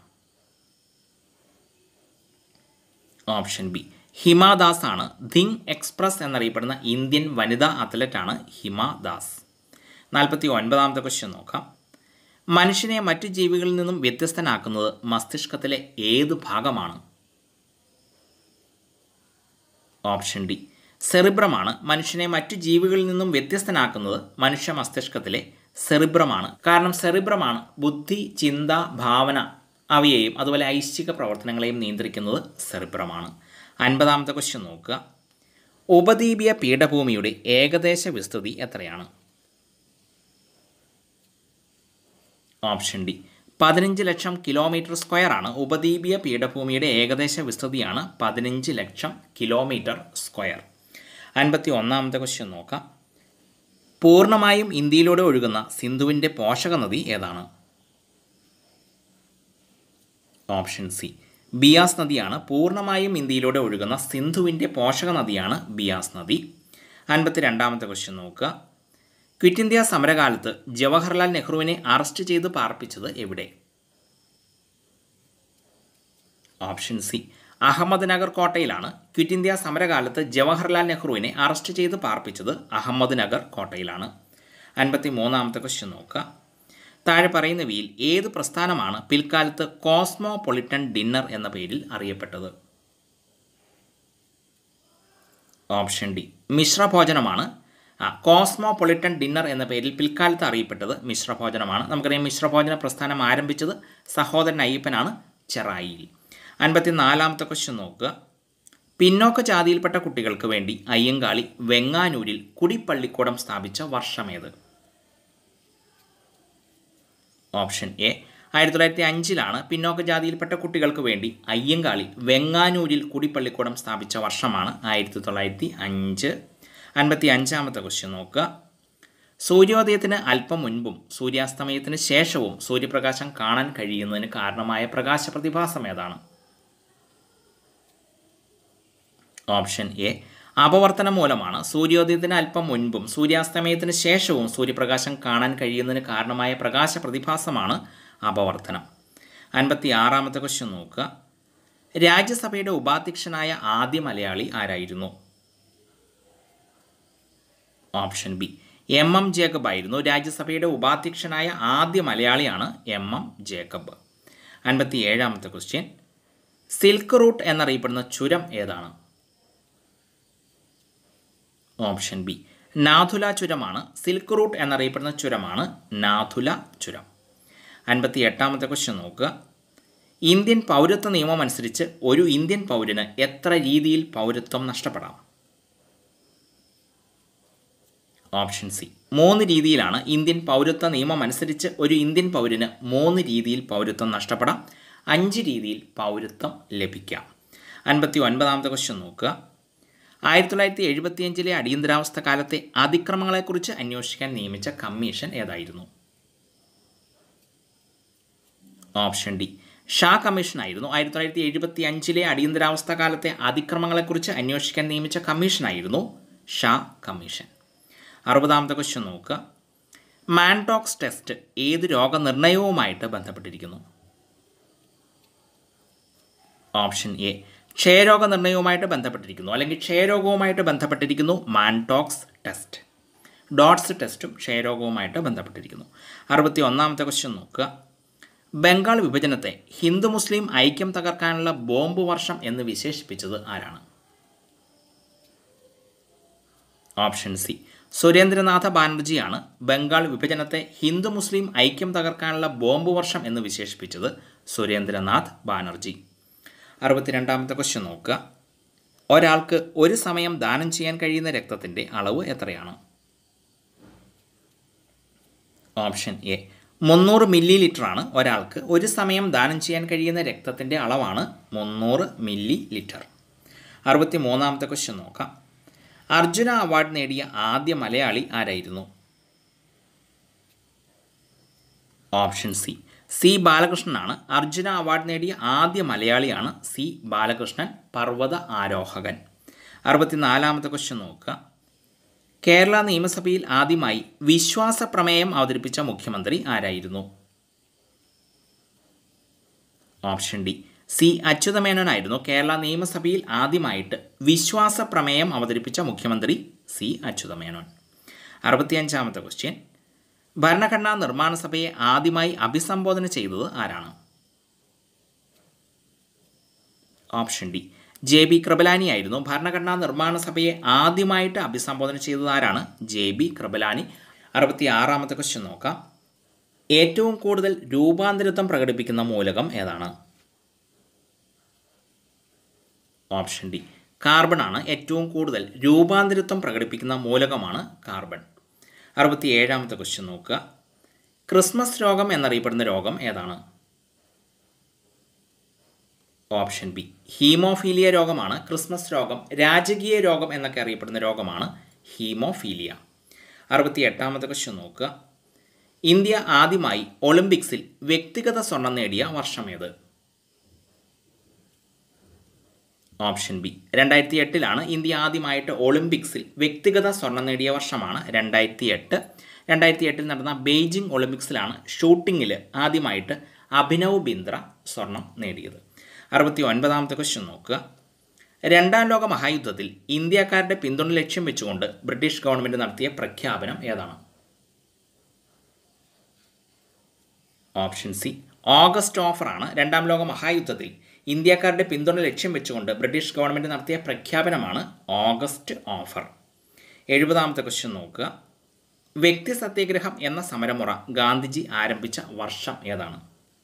ഓപ്ഷൻ ബി ഹിമ ദാസ് ആണ് ധിങ് എക്സ്പ്രസ് എന്നറിയപ്പെടുന്ന ഇന്ത്യൻ വനിതാ അത്ലറ്റാണ് ഹിമ ദാസ് നാൽപ്പത്തി ഒൻപതാമത്തെ ക്വസ്റ്റ്യൻ നോക്കാം മനുഷ്യനെ മറ്റു ജീവികളിൽ നിന്നും വ്യത്യസ്തനാക്കുന്നത് മസ്തിഷ്കത്തിലെ ഏത് ഭാഗമാണ് ഓപ്ഷൻ ഡി സെറിബ്രമാണ് മനുഷ്യനെ മറ്റു ജീവികളിൽ നിന്നും വ്യത്യസ്തനാക്കുന്നത് മനുഷ്യ മസ്തിഷ്കത്തിലെ സെറിബ്രമാണ് കാരണം സെറിബ്രമാണ് ബുദ്ധി ചിന്ത ഭാവന അവയെയും അതുപോലെ ഐശ്ചിക പ്രവർത്തനങ്ങളെയും നിയന്ത്രിക്കുന്നത് സെറിബ്രമാണ് അൻപതാമത്തെ ക്വസ്റ്റ്യൻ നോക്കുക ഉപദ്വീപീയ പീഠഭൂമിയുടെ ഏകദേശ വിസ്തൃതി എത്രയാണ് ഓപ്ഷൻ ഡി പതിനഞ്ച് ലക്ഷം കിലോമീറ്റർ സ്ക്വയർ ആണ് ഉപദ്വീപീയ പീഠഭൂമിയുടെ ഏകദേശ വിസ്തൃതിയാണ് പതിനഞ്ച് ലക്ഷം കിലോമീറ്റർ സ്ക്വയർ അൻപത്തി ഒന്നാമത്തെ ക്വസ്റ്റ്യൻ നോക്കാം പൂർണ്ണമായും ഇന്ത്യയിലൂടെ ഒഴുകുന്ന സിന്ധുവിൻ്റെ പോഷക നദി ഏതാണ് ഓപ്ഷൻ സി ബിയാസ് നദിയാണ് പൂർണ്ണമായും ഇന്ത്യയിലൂടെ ഒഴുകുന്ന സിന്ധുവിൻ്റെ പോഷക നദിയാണ് ബിയാസ് നദി അൻപത്തി രണ്ടാമത്തെ ക്വസ്റ്റ്യൻ നോക്കുക ക്വിറ്റ് ഇന്ത്യ സമരകാലത്ത് ജവഹർലാൽ നെഹ്റുവിനെ അറസ്റ്റ് ചെയ്ത് പാർപ്പിച്ചത് എവിടെ ഓപ്ഷൻ സി അഹമ്മദ്നഗർ കോട്ടയിലാണ് ക്വിറ്റ് ഇന്ത്യ സമരകാലത്ത് ജവഹർലാൽ നെഹ്റുവിനെ അറസ്റ്റ് ചെയ്ത് പാർപ്പിച്ചത് അഹമ്മദ്നഗർ കോട്ടയിലാണ് അൻപത്തി മൂന്നാമത്തെ ക്വസ്റ്റ്യൻ നോക്കുക താഴെ പറയുന്നവയിൽ ഏത് പ്രസ്ഥാനമാണ് പിൽക്കാലത്ത് കോസ്മോപൊളിറ്റൻ ഡിന്നർ എന്ന പേരിൽ അറിയപ്പെട്ടത് ഓപ്ഷൻ ഡി മിശ്രഭോജനമാണ് ആ കോസ്മോപൊളിറ്റൻ ഡിന്നർ എന്ന പേരിൽ പിൽക്കാലത്ത് അറിയപ്പെട്ടത് മിശ്രഭോജനമാണ് നമുക്കറിയാം മിശ്രഭോജന പ്രസ്ഥാനം ആരംഭിച്ചത് സഹോദരൻ അയ്യപ്പനാണ് ചെറായിയിൽ അൻപത്തി നാലാമത്തെ ക്വസ്റ്റ്യൻ നോക്കുക പിന്നോക്ക ജാതിയിൽപ്പെട്ട കുട്ടികൾക്ക് വേണ്ടി അയ്യങ്കാളി വെങ്ങാനൂരിൽ കുടിപ്പള്ളിക്കൂടം സ്ഥാപിച്ച വർഷമേത് ഓപ്ഷൻ എ ആയിരത്തി തൊള്ളായിരത്തി അഞ്ചിലാണ് പിന്നോക്ക ജാതിയിൽപ്പെട്ട കുട്ടികൾക്ക് വേണ്ടി അയ്യങ്കാളി വെങ്ങാനൂരിൽ കുടിപ്പള്ളിക്കൂടം സ്ഥാപിച്ച വർഷമാണ് ആയിരത്തി തൊള്ളായിരത്തി അഞ്ച് അൻപത്തി അഞ്ചാമത്തെ ക്വസ്റ്റ്യൻ നോക്കുക സൂര്യോദയത്തിന് അല്പം മുൻപും സൂര്യാസ്തമയത്തിന് ശേഷവും സൂര്യപ്രകാശം കാണാൻ കഴിയുന്നതിന് കാരണമായ പ്രകാശ പ്രതിഭാസം ഏതാണ് ഓപ്ഷൻ എ അപവർത്തനം മൂലമാണ് സൂര്യോദയത്തിന് അല്പം മുൻപും സൂര്യാസ്തമയത്തിന് ശേഷവും സൂര്യപ്രകാശം കാണാൻ കഴിയുന്നതിന് കാരണമായ പ്രകാശ പ്രതിഭാസമാണ് അപവർത്തനം അൻപത്തി ആറാമത്തെ ക്വസ്റ്റ്യൻ നോക്കുക രാജ്യസഭയുടെ ഉപാധ്യക്ഷനായ ആദ്യ മലയാളി ആരായിരുന്നു option B M M Jacob ആയിരുന്നു രാജ്യസഭയുടെ ഉപാധ്യക്ഷനായ ആദ്യ മലയാളിയാണ് എം എം ജേക്കബ് അൻപത്തി ഏഴാമത്തെ ക്വസ്റ്റ്യൻ സിൽക്ക് റൂട്ട് എന്നറിയപ്പെടുന്ന ചുരം ഏതാണ് ഓപ്ഷൻ ബി നാഥുല ചുരമാണ് സിൽക്ക് റൂട്ട് എന്നറിയപ്പെടുന്ന ചുരമാണ് നാഥുല ചുരം അൻപത്തി എട്ടാമത്തെ ക്വസ്റ്റ്യൻ നോക്കുക ഇന്ത്യൻ പൗരത്വ നിയമം അനുസരിച്ച് ഒരു ഇന്ത്യൻ പൗരന് എത്ര രീതിയിൽ പൗരത്വം നഷ്ടപ്പെടാം ഓപ്ഷൻ സി മൂന്ന് രീതിയിലാണ് ഇന്ത്യൻ പൗരത്വ നിയമം അനുസരിച്ച് ഒരു ഇന്ത്യൻ പൗരന് മൂന്ന് രീതിയിൽ പൗരത്വം നഷ്ടപ്പെടാം അഞ്ച് രീതിയിൽ പൗരത്വം ലഭിക്കാം അൻപത്തി ഒൻപതാമത്തെ ക്വസ്റ്റ്യൻ നോക്കുക ആയിരത്തി തൊള്ളായിരത്തി എഴുപത്തിയഞ്ചിലെ അടിയന്തരാവസ്ഥ കാലത്തെ അതിക്രമങ്ങളെക്കുറിച്ച് അന്വേഷിക്കാൻ നിയമിച്ച കമ്മീഷൻ ഏതായിരുന്നു ഓപ്ഷൻ ഡി ഷാ കമ്മീഷനായിരുന്നു ആയിരത്തി തൊള്ളായിരത്തി എഴുപത്തി അഞ്ചിലെ അടിയന്തരാവസ്ഥ കാലത്തെ അതിക്രമങ്ങളെക്കുറിച്ച് അന്വേഷിക്കാൻ നിയമിച്ച കമ്മീഷനായിരുന്നു ഷാ കമ്മീഷൻ അറുപതാമത്തെ ക്വസ്റ്റ്യൻ നോക്കുക മാൻടോക്സ് ടെസ്റ്റ് ഏത് രോഗനിർണയവുമായിട്ട് ബന്ധപ്പെട്ടിരിക്കുന്നു ഓപ്ഷൻ എ ക്ഷയരോഗ നിർണയവുമായിട്ട് ബന്ധപ്പെട്ടിരിക്കുന്നു അല്ലെങ്കിൽ ക്ഷയരോഗവുമായിട്ട് ബന്ധപ്പെട്ടിരിക്കുന്നു മാൻടോക്സ് ടെസ്റ്റ് ഡോട്ട്സ് ടെസ്റ്റും ക്ഷയരോഗവുമായിട്ട് ബന്ധപ്പെട്ടിരിക്കുന്നു അറുപത്തി ഒന്നാമത്തെ ക്വസ്റ്റ്യൻ നോക്കുക ബംഗാൾ വിഭജനത്തെ ഹിന്ദു മുസ്ലിം ഐക്യം തകർക്കാനുള്ള ബോംബ് വർഷം എന്ന് വിശേഷിപ്പിച്ചത് ആരാണ് ഓപ്ഷൻ സി സുരേന്ദ്രനാഥ ബാനർജിയാണ് ബംഗാൾ വിഭജനത്തെ ഹിന്ദു മുസ്ലിം ഐക്യം തകർക്കാനുള്ള ബോംബ് വർഷം എന്ന് വിശേഷിപ്പിച്ചത് സുരേന്ദ്രനാഥ് ബാനർജി അറുപത്തിരണ്ടാമത്തെ ക്വസ്റ്റ്യൻ നോക്കുക ഒരാൾക്ക് ഒരു സമയം ദാനം ചെയ്യാൻ കഴിയുന്ന രക്തത്തിൻ്റെ അളവ് എത്രയാണ് ഓപ്ഷൻ എ മുന്നൂറ് മില്ലി ലിറ്ററാണ് ഒരാൾക്ക് ഒരു സമയം ദാനം ചെയ്യാൻ കഴിയുന്ന രക്തത്തിൻ്റെ അളവാണ് മുന്നൂറ് മില്ലി ലിറ്റർ അറുപത്തി മൂന്നാമത്തെ ക്വസ്റ്റ്യൻ നോക്കാം അർജുന അവാർഡ് നേടിയ ആദ്യ മലയാളി ആരായിരുന്നു ഓപ്ഷൻ സി സി ബാലകൃഷ്ണനാണ് അർജുന അവാർഡ് നേടിയ ആദ്യ മലയാളിയാണ് സി ബാലകൃഷ്ണൻ പർവ്വത ആരോഹകൻ അറുപത്തിനാലാമത്തെ ക്വസ്റ്റ്യൻ നോക്കുക കേരള നിയമസഭയിൽ ആദ്യമായി വിശ്വാസ പ്രമേയം അവതരിപ്പിച്ച മുഖ്യമന്ത്രി ആരായിരുന്നു ഓപ്ഷൻ ഡി സി അച്യുതമേനോനായിരുന്നു കേരള നിയമസഭയിൽ ആദ്യമായിട്ട് വിശ്വാസ പ്രമേയം അവതരിപ്പിച്ച മുഖ്യമന്ത്രി സി അച്യുതമേനോൻ അറുപത്തിയഞ്ചാമത്തെ ക്വസ്റ്റ്യൻ ഭരണഘടനാ നിർമ്മാണ സഭയെ ആദ്യമായി അഭിസംബോധന ചെയ്തത് ആരാണ് option D J B Kripalani ആയിരുന്നു ഭരണഘടനാ നിർമ്മാണ സഭയെ ആദ്യമായിട്ട് അഭിസംബോധന ചെയ്തത് ആരാണ് ജെ ബി കൃപലാനി അറുപത്തി ആറാമത്തെ ക്വസ്റ്റ്യൻ നോക്കാം ഏറ്റവും കൂടുതൽ രൂപാന്തരത്വം പ്രകടിപ്പിക്കുന്ന മൂലകം ഏതാണ് ഓപ്ഷൻ ഡി കാർബൺ ആണ് ഏറ്റവും കൂടുതൽ രൂപാന്തരത്വം പ്രകടിപ്പിക്കുന്ന മൂലകമാണ് കാർബൺ അറുപത്തി ഏഴാമത്തെ ക്വസ്റ്റ്യൻ നോക്കുക ക്രിസ്മസ് രോഗം എന്നറിയപ്പെടുന്ന രോഗം ഏതാണ് ഓപ്ഷൻ ബി ഹീമോഫീലിയ രോഗമാണ് ക്രിസ്മസ് രോഗം രാജകീയ രോഗം എന്നൊക്കെ അറിയപ്പെടുന്ന രോഗമാണ് ഹീമോഫീലിയ അറുപത്തി എട്ടാമത്തെ ക്വസ്റ്റ്യൻ നോക്കുക ഇന്ത്യ ആദ്യമായി ഒളിമ്പിക്സിൽ വ്യക്തിഗത സ്വർണം നേടിയ വർഷം ഏത് ഓപ്ഷൻ ബി രണ്ടായിരത്തി എട്ടിലാണ് ഇന്ത്യ ആദ്യമായിട്ട് ഒളിമ്പിക്സിൽ വ്യക്തിഗത സ്വർണം നേടിയ വർഷമാണ് രണ്ടായിരത്തി എട്ട് രണ്ടായിരത്തി എട്ടിൽ നടന്ന ബെയ്ജിംഗ് ഒളിമ്പിക്സിലാണ് ഷൂട്ടിങ്ങിൽ ആദ്യമായിട്ട് അഭിനവ് ബിന്ദ്ര സ്വർണം നേടിയത് അറുപത്തി ഒൻപതാമത്തെ ക്വസ്റ്റ്യൻ നോക്കുക രണ്ടാം ലോക മഹായുദ്ധത്തിൽ ഇന്ത്യക്കാരുടെ പിന്തുണ ലക്ഷ്യം വെച്ചുകൊണ്ട് ബ്രിട്ടീഷ് ഗവൺമെൻറ് നടത്തിയ പ്രഖ്യാപനം ഏതാണ് ഓപ്ഷൻ സി ഓഗസ്റ്റ് ഓഫറാണ് രണ്ടാം ലോക മഹായുദ്ധത്തിൽ ഇന്ത്യക്കാരുടെ പിന്തുണ ലക്ഷ്യം വെച്ചുകൊണ്ട് ബ്രിട്ടീഷ് ഗവൺമെൻറ് നടത്തിയ പ്രഖ്യാപനമാണ് ഓഗസ്റ്റ് ഓഫർ എഴുപതാമത്തെ ക്വസ്റ്റ്യൻ നോക്കുക വ്യക്തി സത്യാഗ്രഹം എന്ന സമരമുറ ഗാന്ധിജി ആരംഭിച്ച വർഷം ഏതാണ്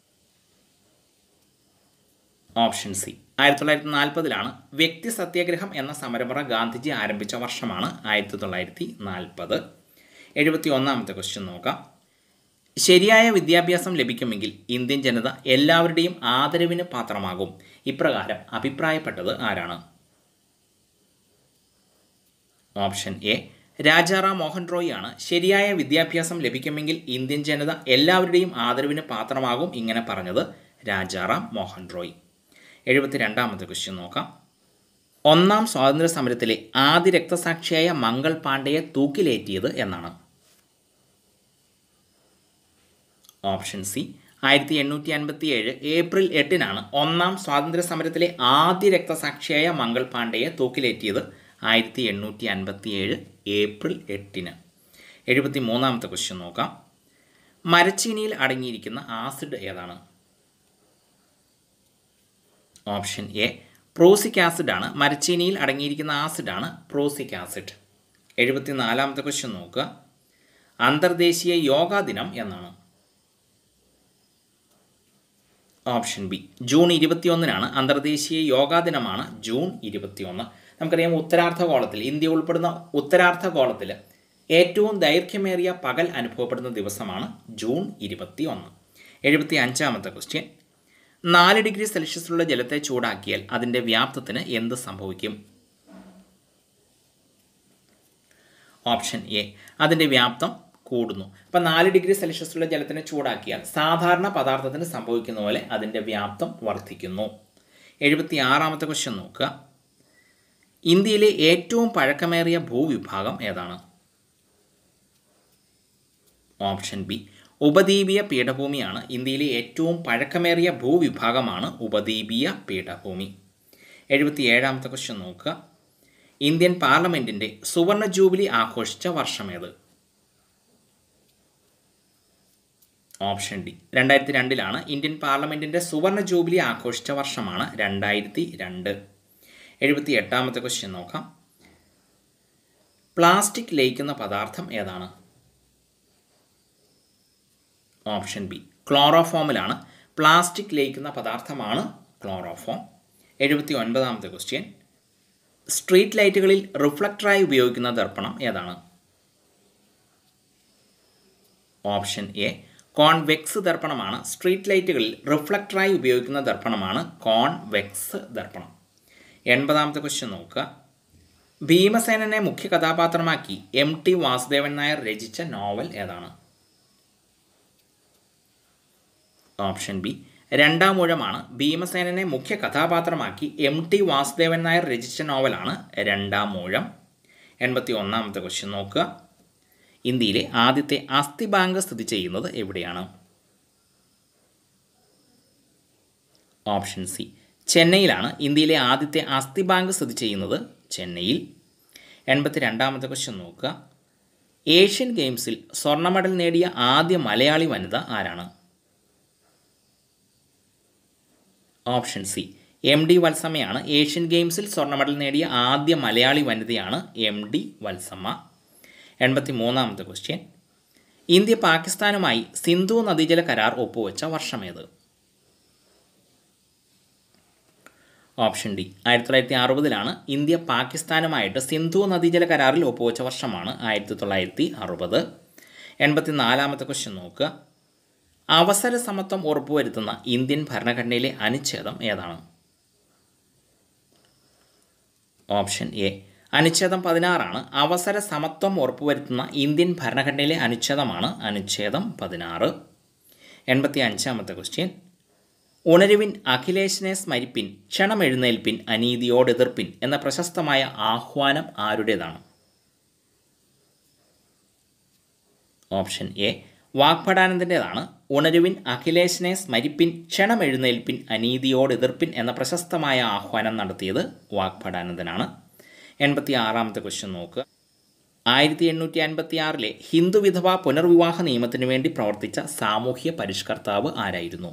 ഓപ്ഷൻ സി ആയിരത്തി തൊള്ളായിരത്തി നാൽപ്പതിലാണ് വ്യക്തി സത്യാഗ്രഹം എന്ന സമരമുറ ഗാന്ധിജി ആരംഭിച്ച വർഷമാണ് ആയിരത്തി തൊള്ളായിരത്തി നാൽപ്പത് എഴുപത്തി ഒന്നാമത്തെ ക്വസ്റ്റ്യൻ നോക്കാം ശരിയായ വിദ്യാഭ്യാസം ലഭിക്കുമെങ്കിൽ ഇന്ത്യൻ ജനത എല്ലാവരുടെയും ആദരവിന് പാത്രമാകും ഇപ്രകാരം അഭിപ്രായപ്പെട്ടത് ആരാണ് ഓപ്ഷൻ എ രാജാറാം മോഹൻ റോയ് ആണ് ശരിയായ വിദ്യാഭ്യാസം ലഭിക്കുമെങ്കിൽ ഇന്ത്യൻ ജനത എല്ലാവരുടെയും ആദരവിന് പാത്രമാകും ഇങ്ങനെ പറഞ്ഞത് രാജാറാം മോഹൻ റോയ് എഴുപത്തി രണ്ടാമത്തെ ക്വസ്റ്റ്യൻ നോക്കാം ഒന്നാം സ്വാതന്ത്ര്യ സമരത്തിലെ ആദ്യ രക്തസാക്ഷിയായ മംഗൾ പാണ്ഡെയെ തൂക്കിലേറ്റിയത് എന്നാണ് ഓപ്ഷൻ സി ആയിരത്തി എണ്ണൂറ്റി അൻപത്തി ഏഴ് ഏപ്രിൽ എട്ടിനാണ് ഒന്നാം സ്വാതന്ത്ര്യ സമരത്തിലെ ആദ്യ രക്തസാക്ഷിയായ മംഗൾ പാണ്ഡെയെ തൂക്കിലേറ്റിയത് ആയിരത്തി എണ്ണൂറ്റി അൻപത്തി ഏഴ് ഏപ്രിൽ എട്ടിന് എഴുപത്തി മൂന്നാമത്തെ ക്വസ്റ്റ്യൻ നോക്കാം മരച്ചീനിയിൽ അടങ്ങിയിരിക്കുന്ന ആസിഡ് ഏതാണ് ഓപ്ഷൻ എ പ്രോസിക് ആസിഡ് ആണ് മരച്ചീനിയിൽ അടങ്ങിയിരിക്കുന്ന ആസിഡാണ് പ്രോസിക് ആസിഡ് എഴുപത്തി നാലാമത്തെ ക്വസ്റ്റ്യൻ നോക്കുക അന്തർദേശീയ യോഗാ ദിനം എന്നാണ് ഓപ്ഷൻ ബി ജൂൺ ഇരുപത്തിയൊന്നിനാണ് അന്തർദേശീയ യോഗാ ദിനമാണ് ജൂൺ ഇരുപത്തിയൊന്ന് നമുക്കറിയാം ഉത്തരാർദ്ധഗോളത്തിൽ ഇന്ത്യ ഉൾപ്പെടുന്ന ഉത്തരാർദ്ധഗോളത്തിൽ ഏറ്റവും ദൈർഘ്യമേറിയ പകൽ അനുഭവപ്പെടുന്ന ദിവസമാണ് ജൂൺ ഇരുപത്തി ഒന്ന് എഴുപത്തി അഞ്ചാമത്തെ ക്വസ്റ്റ്യൻ നാല് ഡിഗ്രി സെൽഷ്യസിലുള്ള ജലത്തെ ചൂടാക്കിയാൽ അതിൻ്റെ വ്യാപ്തത്തിന് എന്ത് സംഭവിക്കും ഓപ്ഷൻ എ അതിൻ്റെ വ്യാപ്തം കൂടുന്നു അപ്പം നാല് ഡിഗ്രി സെൽഷ്യസിലുള്ള ജലത്തിനെ ചൂടാക്കിയാൽ സാധാരണ പദാർത്ഥത്തിന് സംഭവിക്കുന്ന പോലെ അതിൻ്റെ വ്യാപ്തം വർദ്ധിക്കുന്നു എഴുപത്തി ആറാമത്തെ ക്വസ്റ്റ്യൻ നോക്കുക ഇന്ത്യയിലെ ഏറ്റവും പഴക്കമേറിയ ഭൂവിഭാഗം ഏതാണ് ഓപ്ഷൻ ബി ഉപദ്വീപീയ പീഠഭൂമിയാണ് ഇന്ത്യയിലെ ഏറ്റവും പഴക്കമേറിയ ഭൂവിഭാഗമാണ് ഉപദ്വീപീയ പീഠഭൂമി എഴുപത്തി ഏഴാമത്തെ ക്വസ്റ്റ്യൻ നോക്കുക ഇന്ത്യൻ പാർലമെൻറ്റിൻ്റെ സുവർണ ജൂബിലി ആഘോഷിച്ച വർഷമേത് ഓപ്ഷൻ ഡി രണ്ടായിരത്തി രണ്ടിലാണ് ഇന്ത്യൻ പാർലമെൻറ്റിൻ്റെ സുവർണ ജൂബിലി ആഘോഷിച്ച വർഷമാണ് രണ്ടായിരത്തി രണ്ട് എഴുപത്തി എട്ടാമത്തെ ക്വസ്റ്റ്യൻ നോക്കാം പ്ലാസ്റ്റിക് ലയിക്കുന്ന പദാർത്ഥം ഏതാണ് ഓപ്ഷൻ ബി ക്ലോറോഫോമിലാണ് പ്ലാസ്റ്റിക് ലയിക്കുന്ന പദാർത്ഥമാണ് ക്ലോറോഫോം എഴുപത്തി ഒൻപതാമത്തെ ക്വസ്റ്റ്യൻ സ്ട്രീറ്റ് ലൈറ്റുകളിൽ റിഫ്ലക്ടറായി ഉപയോഗിക്കുന്ന ദർപ്പണം ഏതാണ് ഓപ്ഷൻ എ കോൺവെക്സ് ദർപ്പണമാണ് സ്ട്രീറ്റ് ലൈറ്റുകളിൽ റിഫ്ലക്ടറായി ഉപയോഗിക്കുന്ന ദർപ്പണമാണ് കോൺവെക്സ് ദർപ്പണം എൺപതാമത്തെ ക്വസ്റ്റ്യൻ നോക്കുക ഭീമസേനനെ മുഖ്യ കഥാപാത്രമാക്കി എം ടി വാസുദേവൻ നായർ രചിച്ച നോവൽ ഏതാണ് ഓപ്ഷൻ ബി രണ്ടാം ഊഴമാണ് ഭീമസേനനെ മുഖ്യ കഥാപാത്രമാക്കി എം ടി വാസുദേവൻ നായർ രചിച്ച നോവലാണ് രണ്ടാം ഊഴം എൺപത്തി ഒന്നാമത്തെ ക്വസ്റ്റ്യൻ നോക്കുക ഇന്ത്യയിലെ ആദ്യത്തെ അസ്ഥി ബാങ്ക് സ്ഥിതി ചെയ്യുന്നത് എവിടെയാണ് ഓപ്ഷൻ സി ചെന്നൈയിലാണ് ഇന്ത്യയിലെ ആദ്യത്തെ അസ്ഥി ബാങ്ക് സ്ഥിതി ചെയ്യുന്നത് ചെന്നൈയിൽ എൺപത്തി രണ്ടാമത്തെ ക്വസ്റ്റ്യൻ നോക്കുക ഏഷ്യൻ ഗെയിംസിൽ സ്വർണ്ണ മെഡൽ നേടിയ ആദ്യ മലയാളി വനിത ആരാണ് ഓപ്ഷൻ സി എം ഡി വത്സമ്മയാണ് ഏഷ്യൻ ഗെയിംസിൽ സ്വർണ്ണ മെഡൽ നേടിയ ആദ്യ മലയാളി വനിതയാണ് എം ഡി വത്സമ്മ എൺപത്തി മൂന്നാമത്തെ ക്വസ്റ്റ്യൻ ഇന്ത്യ പാകിസ്ഥാനുമായി സിന്ധു നദീജല കരാർ ഒപ്പുവെച്ച വർഷമേത് ഓപ്ഷൻ ഡി ആയിരത്തി തൊള്ളായിരത്തി അറുപതിലാണ് ഇന്ത്യ പാകിസ്ഥാനുമായിട്ട് സിന്ധു നദീജല കരാറിൽ ഒപ്പുവെച്ച വർഷമാണ് ആയിരത്തി തൊള്ളായിരത്തി അറുപത് എൺപത്തി നാലാമത്തെ ക്വസ്റ്റ്യൻ നോക്കുക അവസര സമത്വം ഉറപ്പുവരുത്തുന്ന ഇന്ത്യൻ ഭരണഘടനയിലെ അനുച്ഛേദം ഏതാണ് ഓപ്ഷൻ എ അനുച്ഛേദം പതിനാറാണ് അവസര സമത്വം ഉറപ്പുവരുത്തുന്ന ഇന്ത്യൻ ഭരണഘടനയിലെ അനുച്ഛേദമാണ് അനുച്ഛേദം പതിനാറ് എൺപത്തി അഞ്ചാമത്തെ ക്വസ്റ്റ്യൻ ഉണരുവിൻ അഖിലേഷിനെ സ്മരിപ്പിൻ ക്ഷണമെഴുന്നേൽപ്പിൻ അനീതിയോട് എതിർപ്പിൻ എന്ന പ്രശസ്തമായ ആഹ്വാനം ആരുടേതാണ് ഓപ്ഷൻ എ വാഗ്ഭടാനന്ദൻ്റേതാണ് ഉണരുവിൻ അഖിലേഷിനെ സ്മരിപ്പിൻ ക്ഷണമെഴുന്നേൽപ്പിൻ അനീതിയോട് എതിർപ്പിൻ എന്ന പ്രശസ്തമായ ആഹ്വാനം നടത്തിയത് വാഗ്ഭടാനന്ദനാണ് എൺപത്തി ആറാമത്തെ ക്വസ്റ്റ്യൻ നോക്കുക ആയിരത്തി എണ്ണൂറ്റി അൻപത്തി ആറിലെ ഹിന്ദു വിധവ പുനർവിവാഹ നിയമത്തിന് വേണ്ടി പ്രവർത്തിച്ച സാമൂഹ്യ പരിഷ്കർത്താവ് ആരായിരുന്നു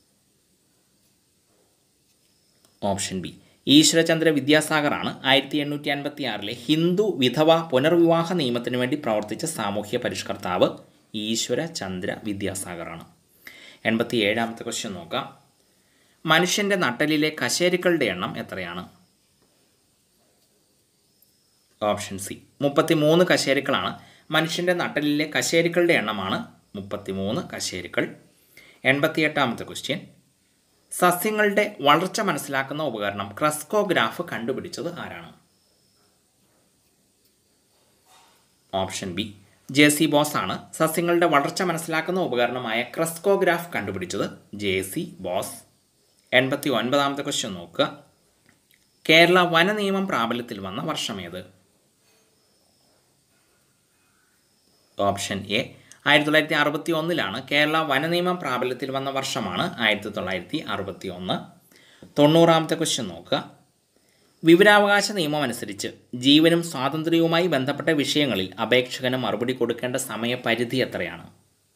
ഓപ്ഷൻ ബി ഈശ്വരചന്ദ്ര വിദ്യാസാഗറാണ് ആയിരത്തി എണ്ണൂറ്റി അൻപത്തി ആറിലെ ഹിന്ദു വിധവ പുനർവിവാഹ നിയമത്തിന് വേണ്ടി പ്രവർത്തിച്ച സാമൂഹ്യ പരിഷ്കർത്താവ് ഈശ്വരചന്ദ്ര വിദ്യാസാഗറാണ് എൺപത്തി ഏഴാമത്തെ ക്വസ്റ്റ്യൻ നോക്കാം മനുഷ്യൻ്റെ നട്ടലിലെ കശേരുക്കളുടെ എണ്ണം എത്രയാണ് ഓപ്ഷൻ സി മുപ്പത്തി മൂന്ന് കശേരുക്കളാണ് മനുഷ്യൻ്റെ നട്ടലിലെ കശേരുക്കളുടെ എണ്ണമാണ് മുപ്പത്തി മൂന്ന് കശേരുക്കൾ എൺപത്തിയെട്ടാമത്തെ ക്വസ്റ്റ്യൻ സസ്യങ്ങളുടെ വളർച്ച മനസ്സിലാക്കുന്ന ഉപകരണം ക്രസ്കോഗ്രാഫ് കണ്ടുപിടിച്ചത് ആരാണ് option B J C Bose ആണ് സസ്യങ്ങളുടെ വളർച്ച മനസ്സിലാക്കുന്ന ഉപകരണമായ ക്രസ്കോഗ്രാഫ് കണ്ടുപിടിച്ചത് ജെ സി ബോസ് എൺപത്തി ഒൻപതാമത്തെ ക്വസ്റ്റ്യൻ നോക്കുക കേരള വന നിയമം പ്രാബല്യത്തിൽ വന്ന വർഷമേത് ഓപ്ഷൻ എ ആയിരത്തി തൊള്ളായിരത്തി അറുപത്തി ഒന്നിലാണ് കേരള വനനിയമം പ്രാബല്യത്തിൽ വന്ന വർഷമാണ് ആയിരത്തി തൊള്ളായിരത്തി അറുപത്തി ഒന്ന് തൊണ്ണൂറാമത്തെ ക്വസ്റ്റ്യൻ നോക്കുക വിവരാവകാശ നിയമം അനുസരിച്ച് ജീവനും സ്വാതന്ത്ര്യവുമായി ബന്ധപ്പെട്ട വിഷയങ്ങളിൽ അപേക്ഷകന് മറുപടി കൊടുക്കേണ്ട സമയപരിധി എത്രയാണ്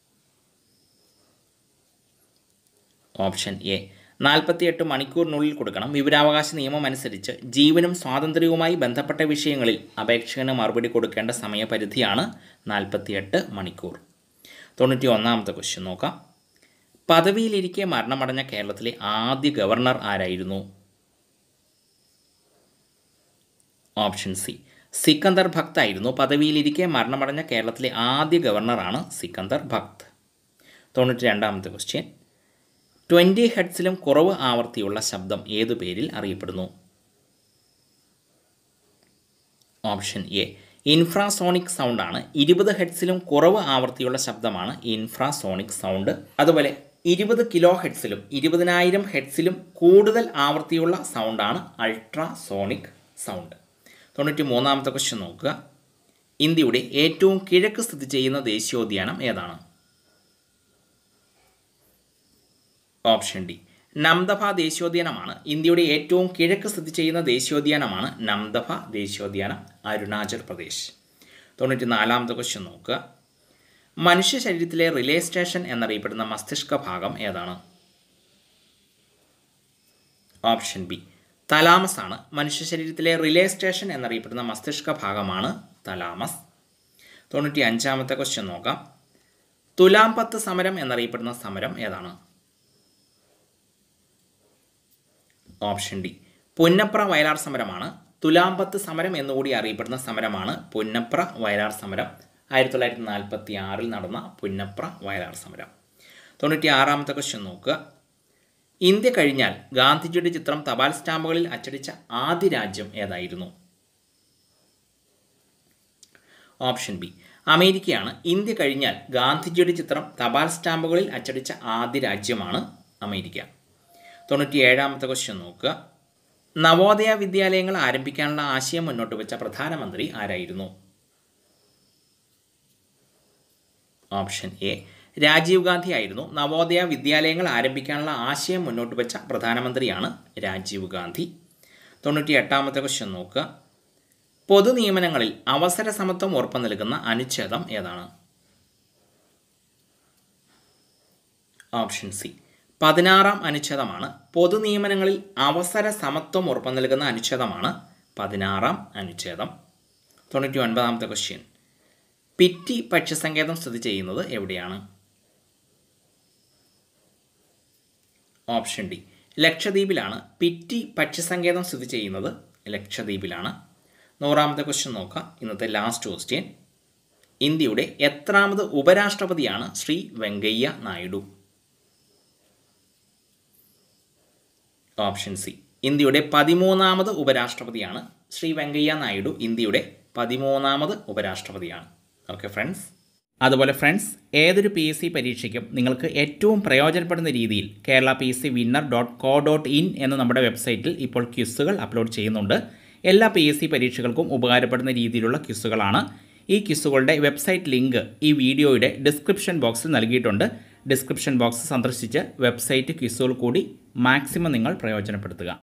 ഓപ്ഷൻ എ നാൽപ്പത്തിയെട്ട് മണിക്കൂറിനുള്ളിൽ കൊടുക്കണം വിവരാവകാശ നിയമം അനുസരിച്ച് ജീവനും സ്വാതന്ത്ര്യവുമായി ബന്ധപ്പെട്ട വിഷയങ്ങളിൽ അപേക്ഷകന് മറുപടി കൊടുക്കേണ്ട സമയപരിധിയാണ് നാൽപ്പത്തിയെട്ട് മണിക്കൂർ തൊണ്ണൂറ്റി ഒന്നാമത്തെ ക്വസ്റ്റ്യൻ നോക്കാം പദവിയിലിരിക്കെ മരണമടഞ്ഞ കേരളത്തിലെ ആദ്യ ഗവർണർ ആരായിരുന്നു ഓപ്ഷൻ സി സിക്കന്ദർ ഭക്ത് ആയിരുന്നു പദവിയിലിരിക്കെ മരണമടഞ്ഞ കേരളത്തിലെ ആദ്യ ഗവർണറാണ് സിക്കന്ദർ ഭക്ത് തൊണ്ണൂറ്റി രണ്ടാമത്തെ ക്വസ്റ്റ്യൻ ട്വൻറ്റി ഹെഡ്സിലും കുറവ് ആവർത്തിയുള്ള ശബ്ദം ഏതു പേരിൽ അറിയപ്പെടുന്നു ഓപ്ഷൻ എ ഇൻഫ്രാസോണിക് സൗണ്ടാണ് ഇരുപത് ഹെഡ്സിലും കുറവ് ആവർത്തിയുള്ള ശബ്ദമാണ് ഇൻഫ്രാസോണിക് സൗണ്ട് അതുപോലെ ഇരുപത് കിലോ ഹെഡ്സിലും ഇരുപതിനായിരം ഹെഡ്സിലും കൂടുതൽ ആവർത്തിയുള്ള സൗണ്ടാണ് അൾട്രാസോണിക് സൗണ്ട് തൊണ്ണൂറ്റി മൂന്നാമത്തെ ക്വസ്റ്റ്യൻ നോക്കുക ഇന്ത്യയുടെ ഏറ്റവും കിഴക്ക് സ്ഥിതി ചെയ്യുന്ന ദേശീയോദ്യാനം ഏതാണ് ഓപ്ഷൻ ഡി നംദഫ ദേശീയോദ്യാനമാണ് ഇന്ത്യയുടെ ഏറ്റവും കിഴക്ക് സ്ഥിതി ചെയ്യുന്ന ദേശീയോദ്യാനമാണ് നംദഫ ദേശീയോദ്യാനം അരുണാചൽ പ്രദേശ് തൊണ്ണൂറ്റി നാലാമത്തെ ക്വസ്റ്റ്യൻ നോക്കുക മനുഷ്യ ശരീരത്തിലെ റിലേ സ്റ്റേഷൻ എന്നറിയപ്പെടുന്ന മസ്തിഷ്ക ഭാഗം ഏതാണ് ഓപ്ഷൻ ബി തലാമസ് ആണ് മനുഷ്യ ശരീരത്തിലെ റിലേ സ്റ്റേഷൻ എന്നറിയപ്പെടുന്ന മസ്തിഷ്ക ഭാഗമാണ് തലാമസ് തൊണ്ണൂറ്റി അഞ്ചാമത്തെ ക്വസ്റ്റ്യൻ നോക്കാം തുലാം പത്ത് സമരം എന്നറിയപ്പെടുന്ന സമരം ഏതാണ് ഓപ്ഷൻ ഡി പുന്നപ്ര വയലാർ സമരമാണ് തുലാമ്പത്ത് സമരം എന്നുകൂടി അറിയപ്പെടുന്ന സമരമാണ് പുന്നപ്ര വയലാർ സമരം ആയിരത്തി തൊള്ളായിരത്തി നാൽപ്പത്തി ആറിൽ നടന്ന പുന്നപ്ര വയലാർ സമരം തൊണ്ണൂറ്റി ആറാമത്തെ ക്വസ്റ്റ്യൻ നോക്കുക ഇന്ത്യ കഴിഞ്ഞാൽ ഗാന്ധിജിയുടെ ചിത്രം തപാൽ സ്റ്റാമ്പുകളിൽ അച്ചടിച്ച ആദ്യ രാജ്യം ഏതായിരുന്നു ഓപ്ഷൻ ബി അമേരിക്കയാണ് ഇന്ത്യ കഴിഞ്ഞാൽ ഗാന്ധിജിയുടെ ചിത്രം തപാൽ സ്റ്റാമ്പുകളിൽ അച്ചടിച്ച ആദ്യ രാജ്യമാണ് അമേരിക്ക തൊണ്ണൂറ്റി ഏഴാമത്തെ ക്വസ്റ്റ്യൻ നോക്കുക നവോദയ വിദ്യാലയങ്ങൾ ആരംഭിക്കാനുള്ള ആശയം മുന്നോട്ട് വെച്ച പ്രധാനമന്ത്രി ആരായിരുന്നു ഓപ്ഷൻ എ രാജീവ് ഗാന്ധി ആയിരുന്നു നവോദയ വിദ്യാലയങ്ങൾ ആരംഭിക്കാനുള്ള ആശയം മുന്നോട്ട് വെച്ച പ്രധാനമന്ത്രിയാണ് രാജീവ് ഗാന്ധി തൊണ്ണൂറ്റി എട്ടാമത്തെ ക്വസ്റ്റ്യൻ നോക്കുക പൊതു നിയമനങ്ങളിൽ അവസര സമത്വം ഉറപ്പു നൽകുന്ന അനുച്ഛേദം ഏതാണ് ഓപ്ഷൻ സി പതിനാറാം അനുച്ഛേദമാണ് പൊതു നിയമനങ്ങളിൽ അവസര സമത്വം ഉറപ്പു നൽകുന്ന അനുച്ഛേദമാണ് പതിനാറാം അനുച്ഛേദം തൊണ്ണൂറ്റി ഒൻപതാമത്തെ ക്വസ്റ്റ്യൻ പിറ്റി പക്ഷിസങ്കേതം സ്ഥിതി ചെയ്യുന്നത് എവിടെയാണ് ഓപ്ഷൻ ഡി ലക്ഷദ്വീപിലാണ് പിറ്റി പക്ഷിസങ്കേതം സ്ഥിതി ചെയ്യുന്നത് ലക്ഷദ്വീപിലാണ് നൂറാമത്തെ ക്വസ്റ്റ്യൻ നോക്കാം ഇന്നത്തെ ലാസ്റ്റ് ക്വസ്റ്റ്യൻ ഇന്ത്യയുടെ എത്രാമത് ഉപരാഷ്ട്രപതിയാണ് ശ്രീ വെങ്കയ്യ നായിഡു ഓപ്ഷൻ സി ഇന്ത്യയുടെ പതിമൂന്നാമത് ഉപരാഷ്ട്രപതിയാണ് ശ്രീ വെങ്കയ്യ നായിഡു ഇന്ത്യയുടെ പതിമൂന്നാമത് ഉപരാഷ്ട്രപതിയാണ് ഓക്കെ ഫ്രണ്ട്സ് അതുപോലെ ഫ്രണ്ട്സ് ഏതൊരു പി എസ് സി പരീക്ഷയ്ക്കും നിങ്ങൾക്ക് ഏറ്റവും പ്രയോജനപ്പെടുന്ന രീതിയിൽ Kerala P S C winner dot co dot in എന്ന നമ്മുടെ വെബ്സൈറ്റിൽ ഇപ്പോൾ ക്വിസുകൾ അപ്ലോഡ് ചെയ്യുന്നുണ്ട് എല്ലാ പി എസ് സി പരീക്ഷകൾക്കും ഉപകാരപ്പെടുന്ന രീതിയിലുള്ള ക്വിസുകളാണ് ഈ ക്വിസുകളുടെ വെബ്സൈറ്റ് ലിങ്ക് ഈ വീഡിയോയുടെ ഡിസ്ക്രിപ്ഷൻ ബോക്സിൽ നൽകിയിട്ടുണ്ട് ഡിസ്ക്രിപ്ഷൻ ബോക്സ് സന്ദർശിച്ച് വെബ്സൈറ്റ് ക്വിസുകൾ കൂടി മാക്സിമം നിങ്ങൾ പ്രയോജനപ്പെടുത്തുക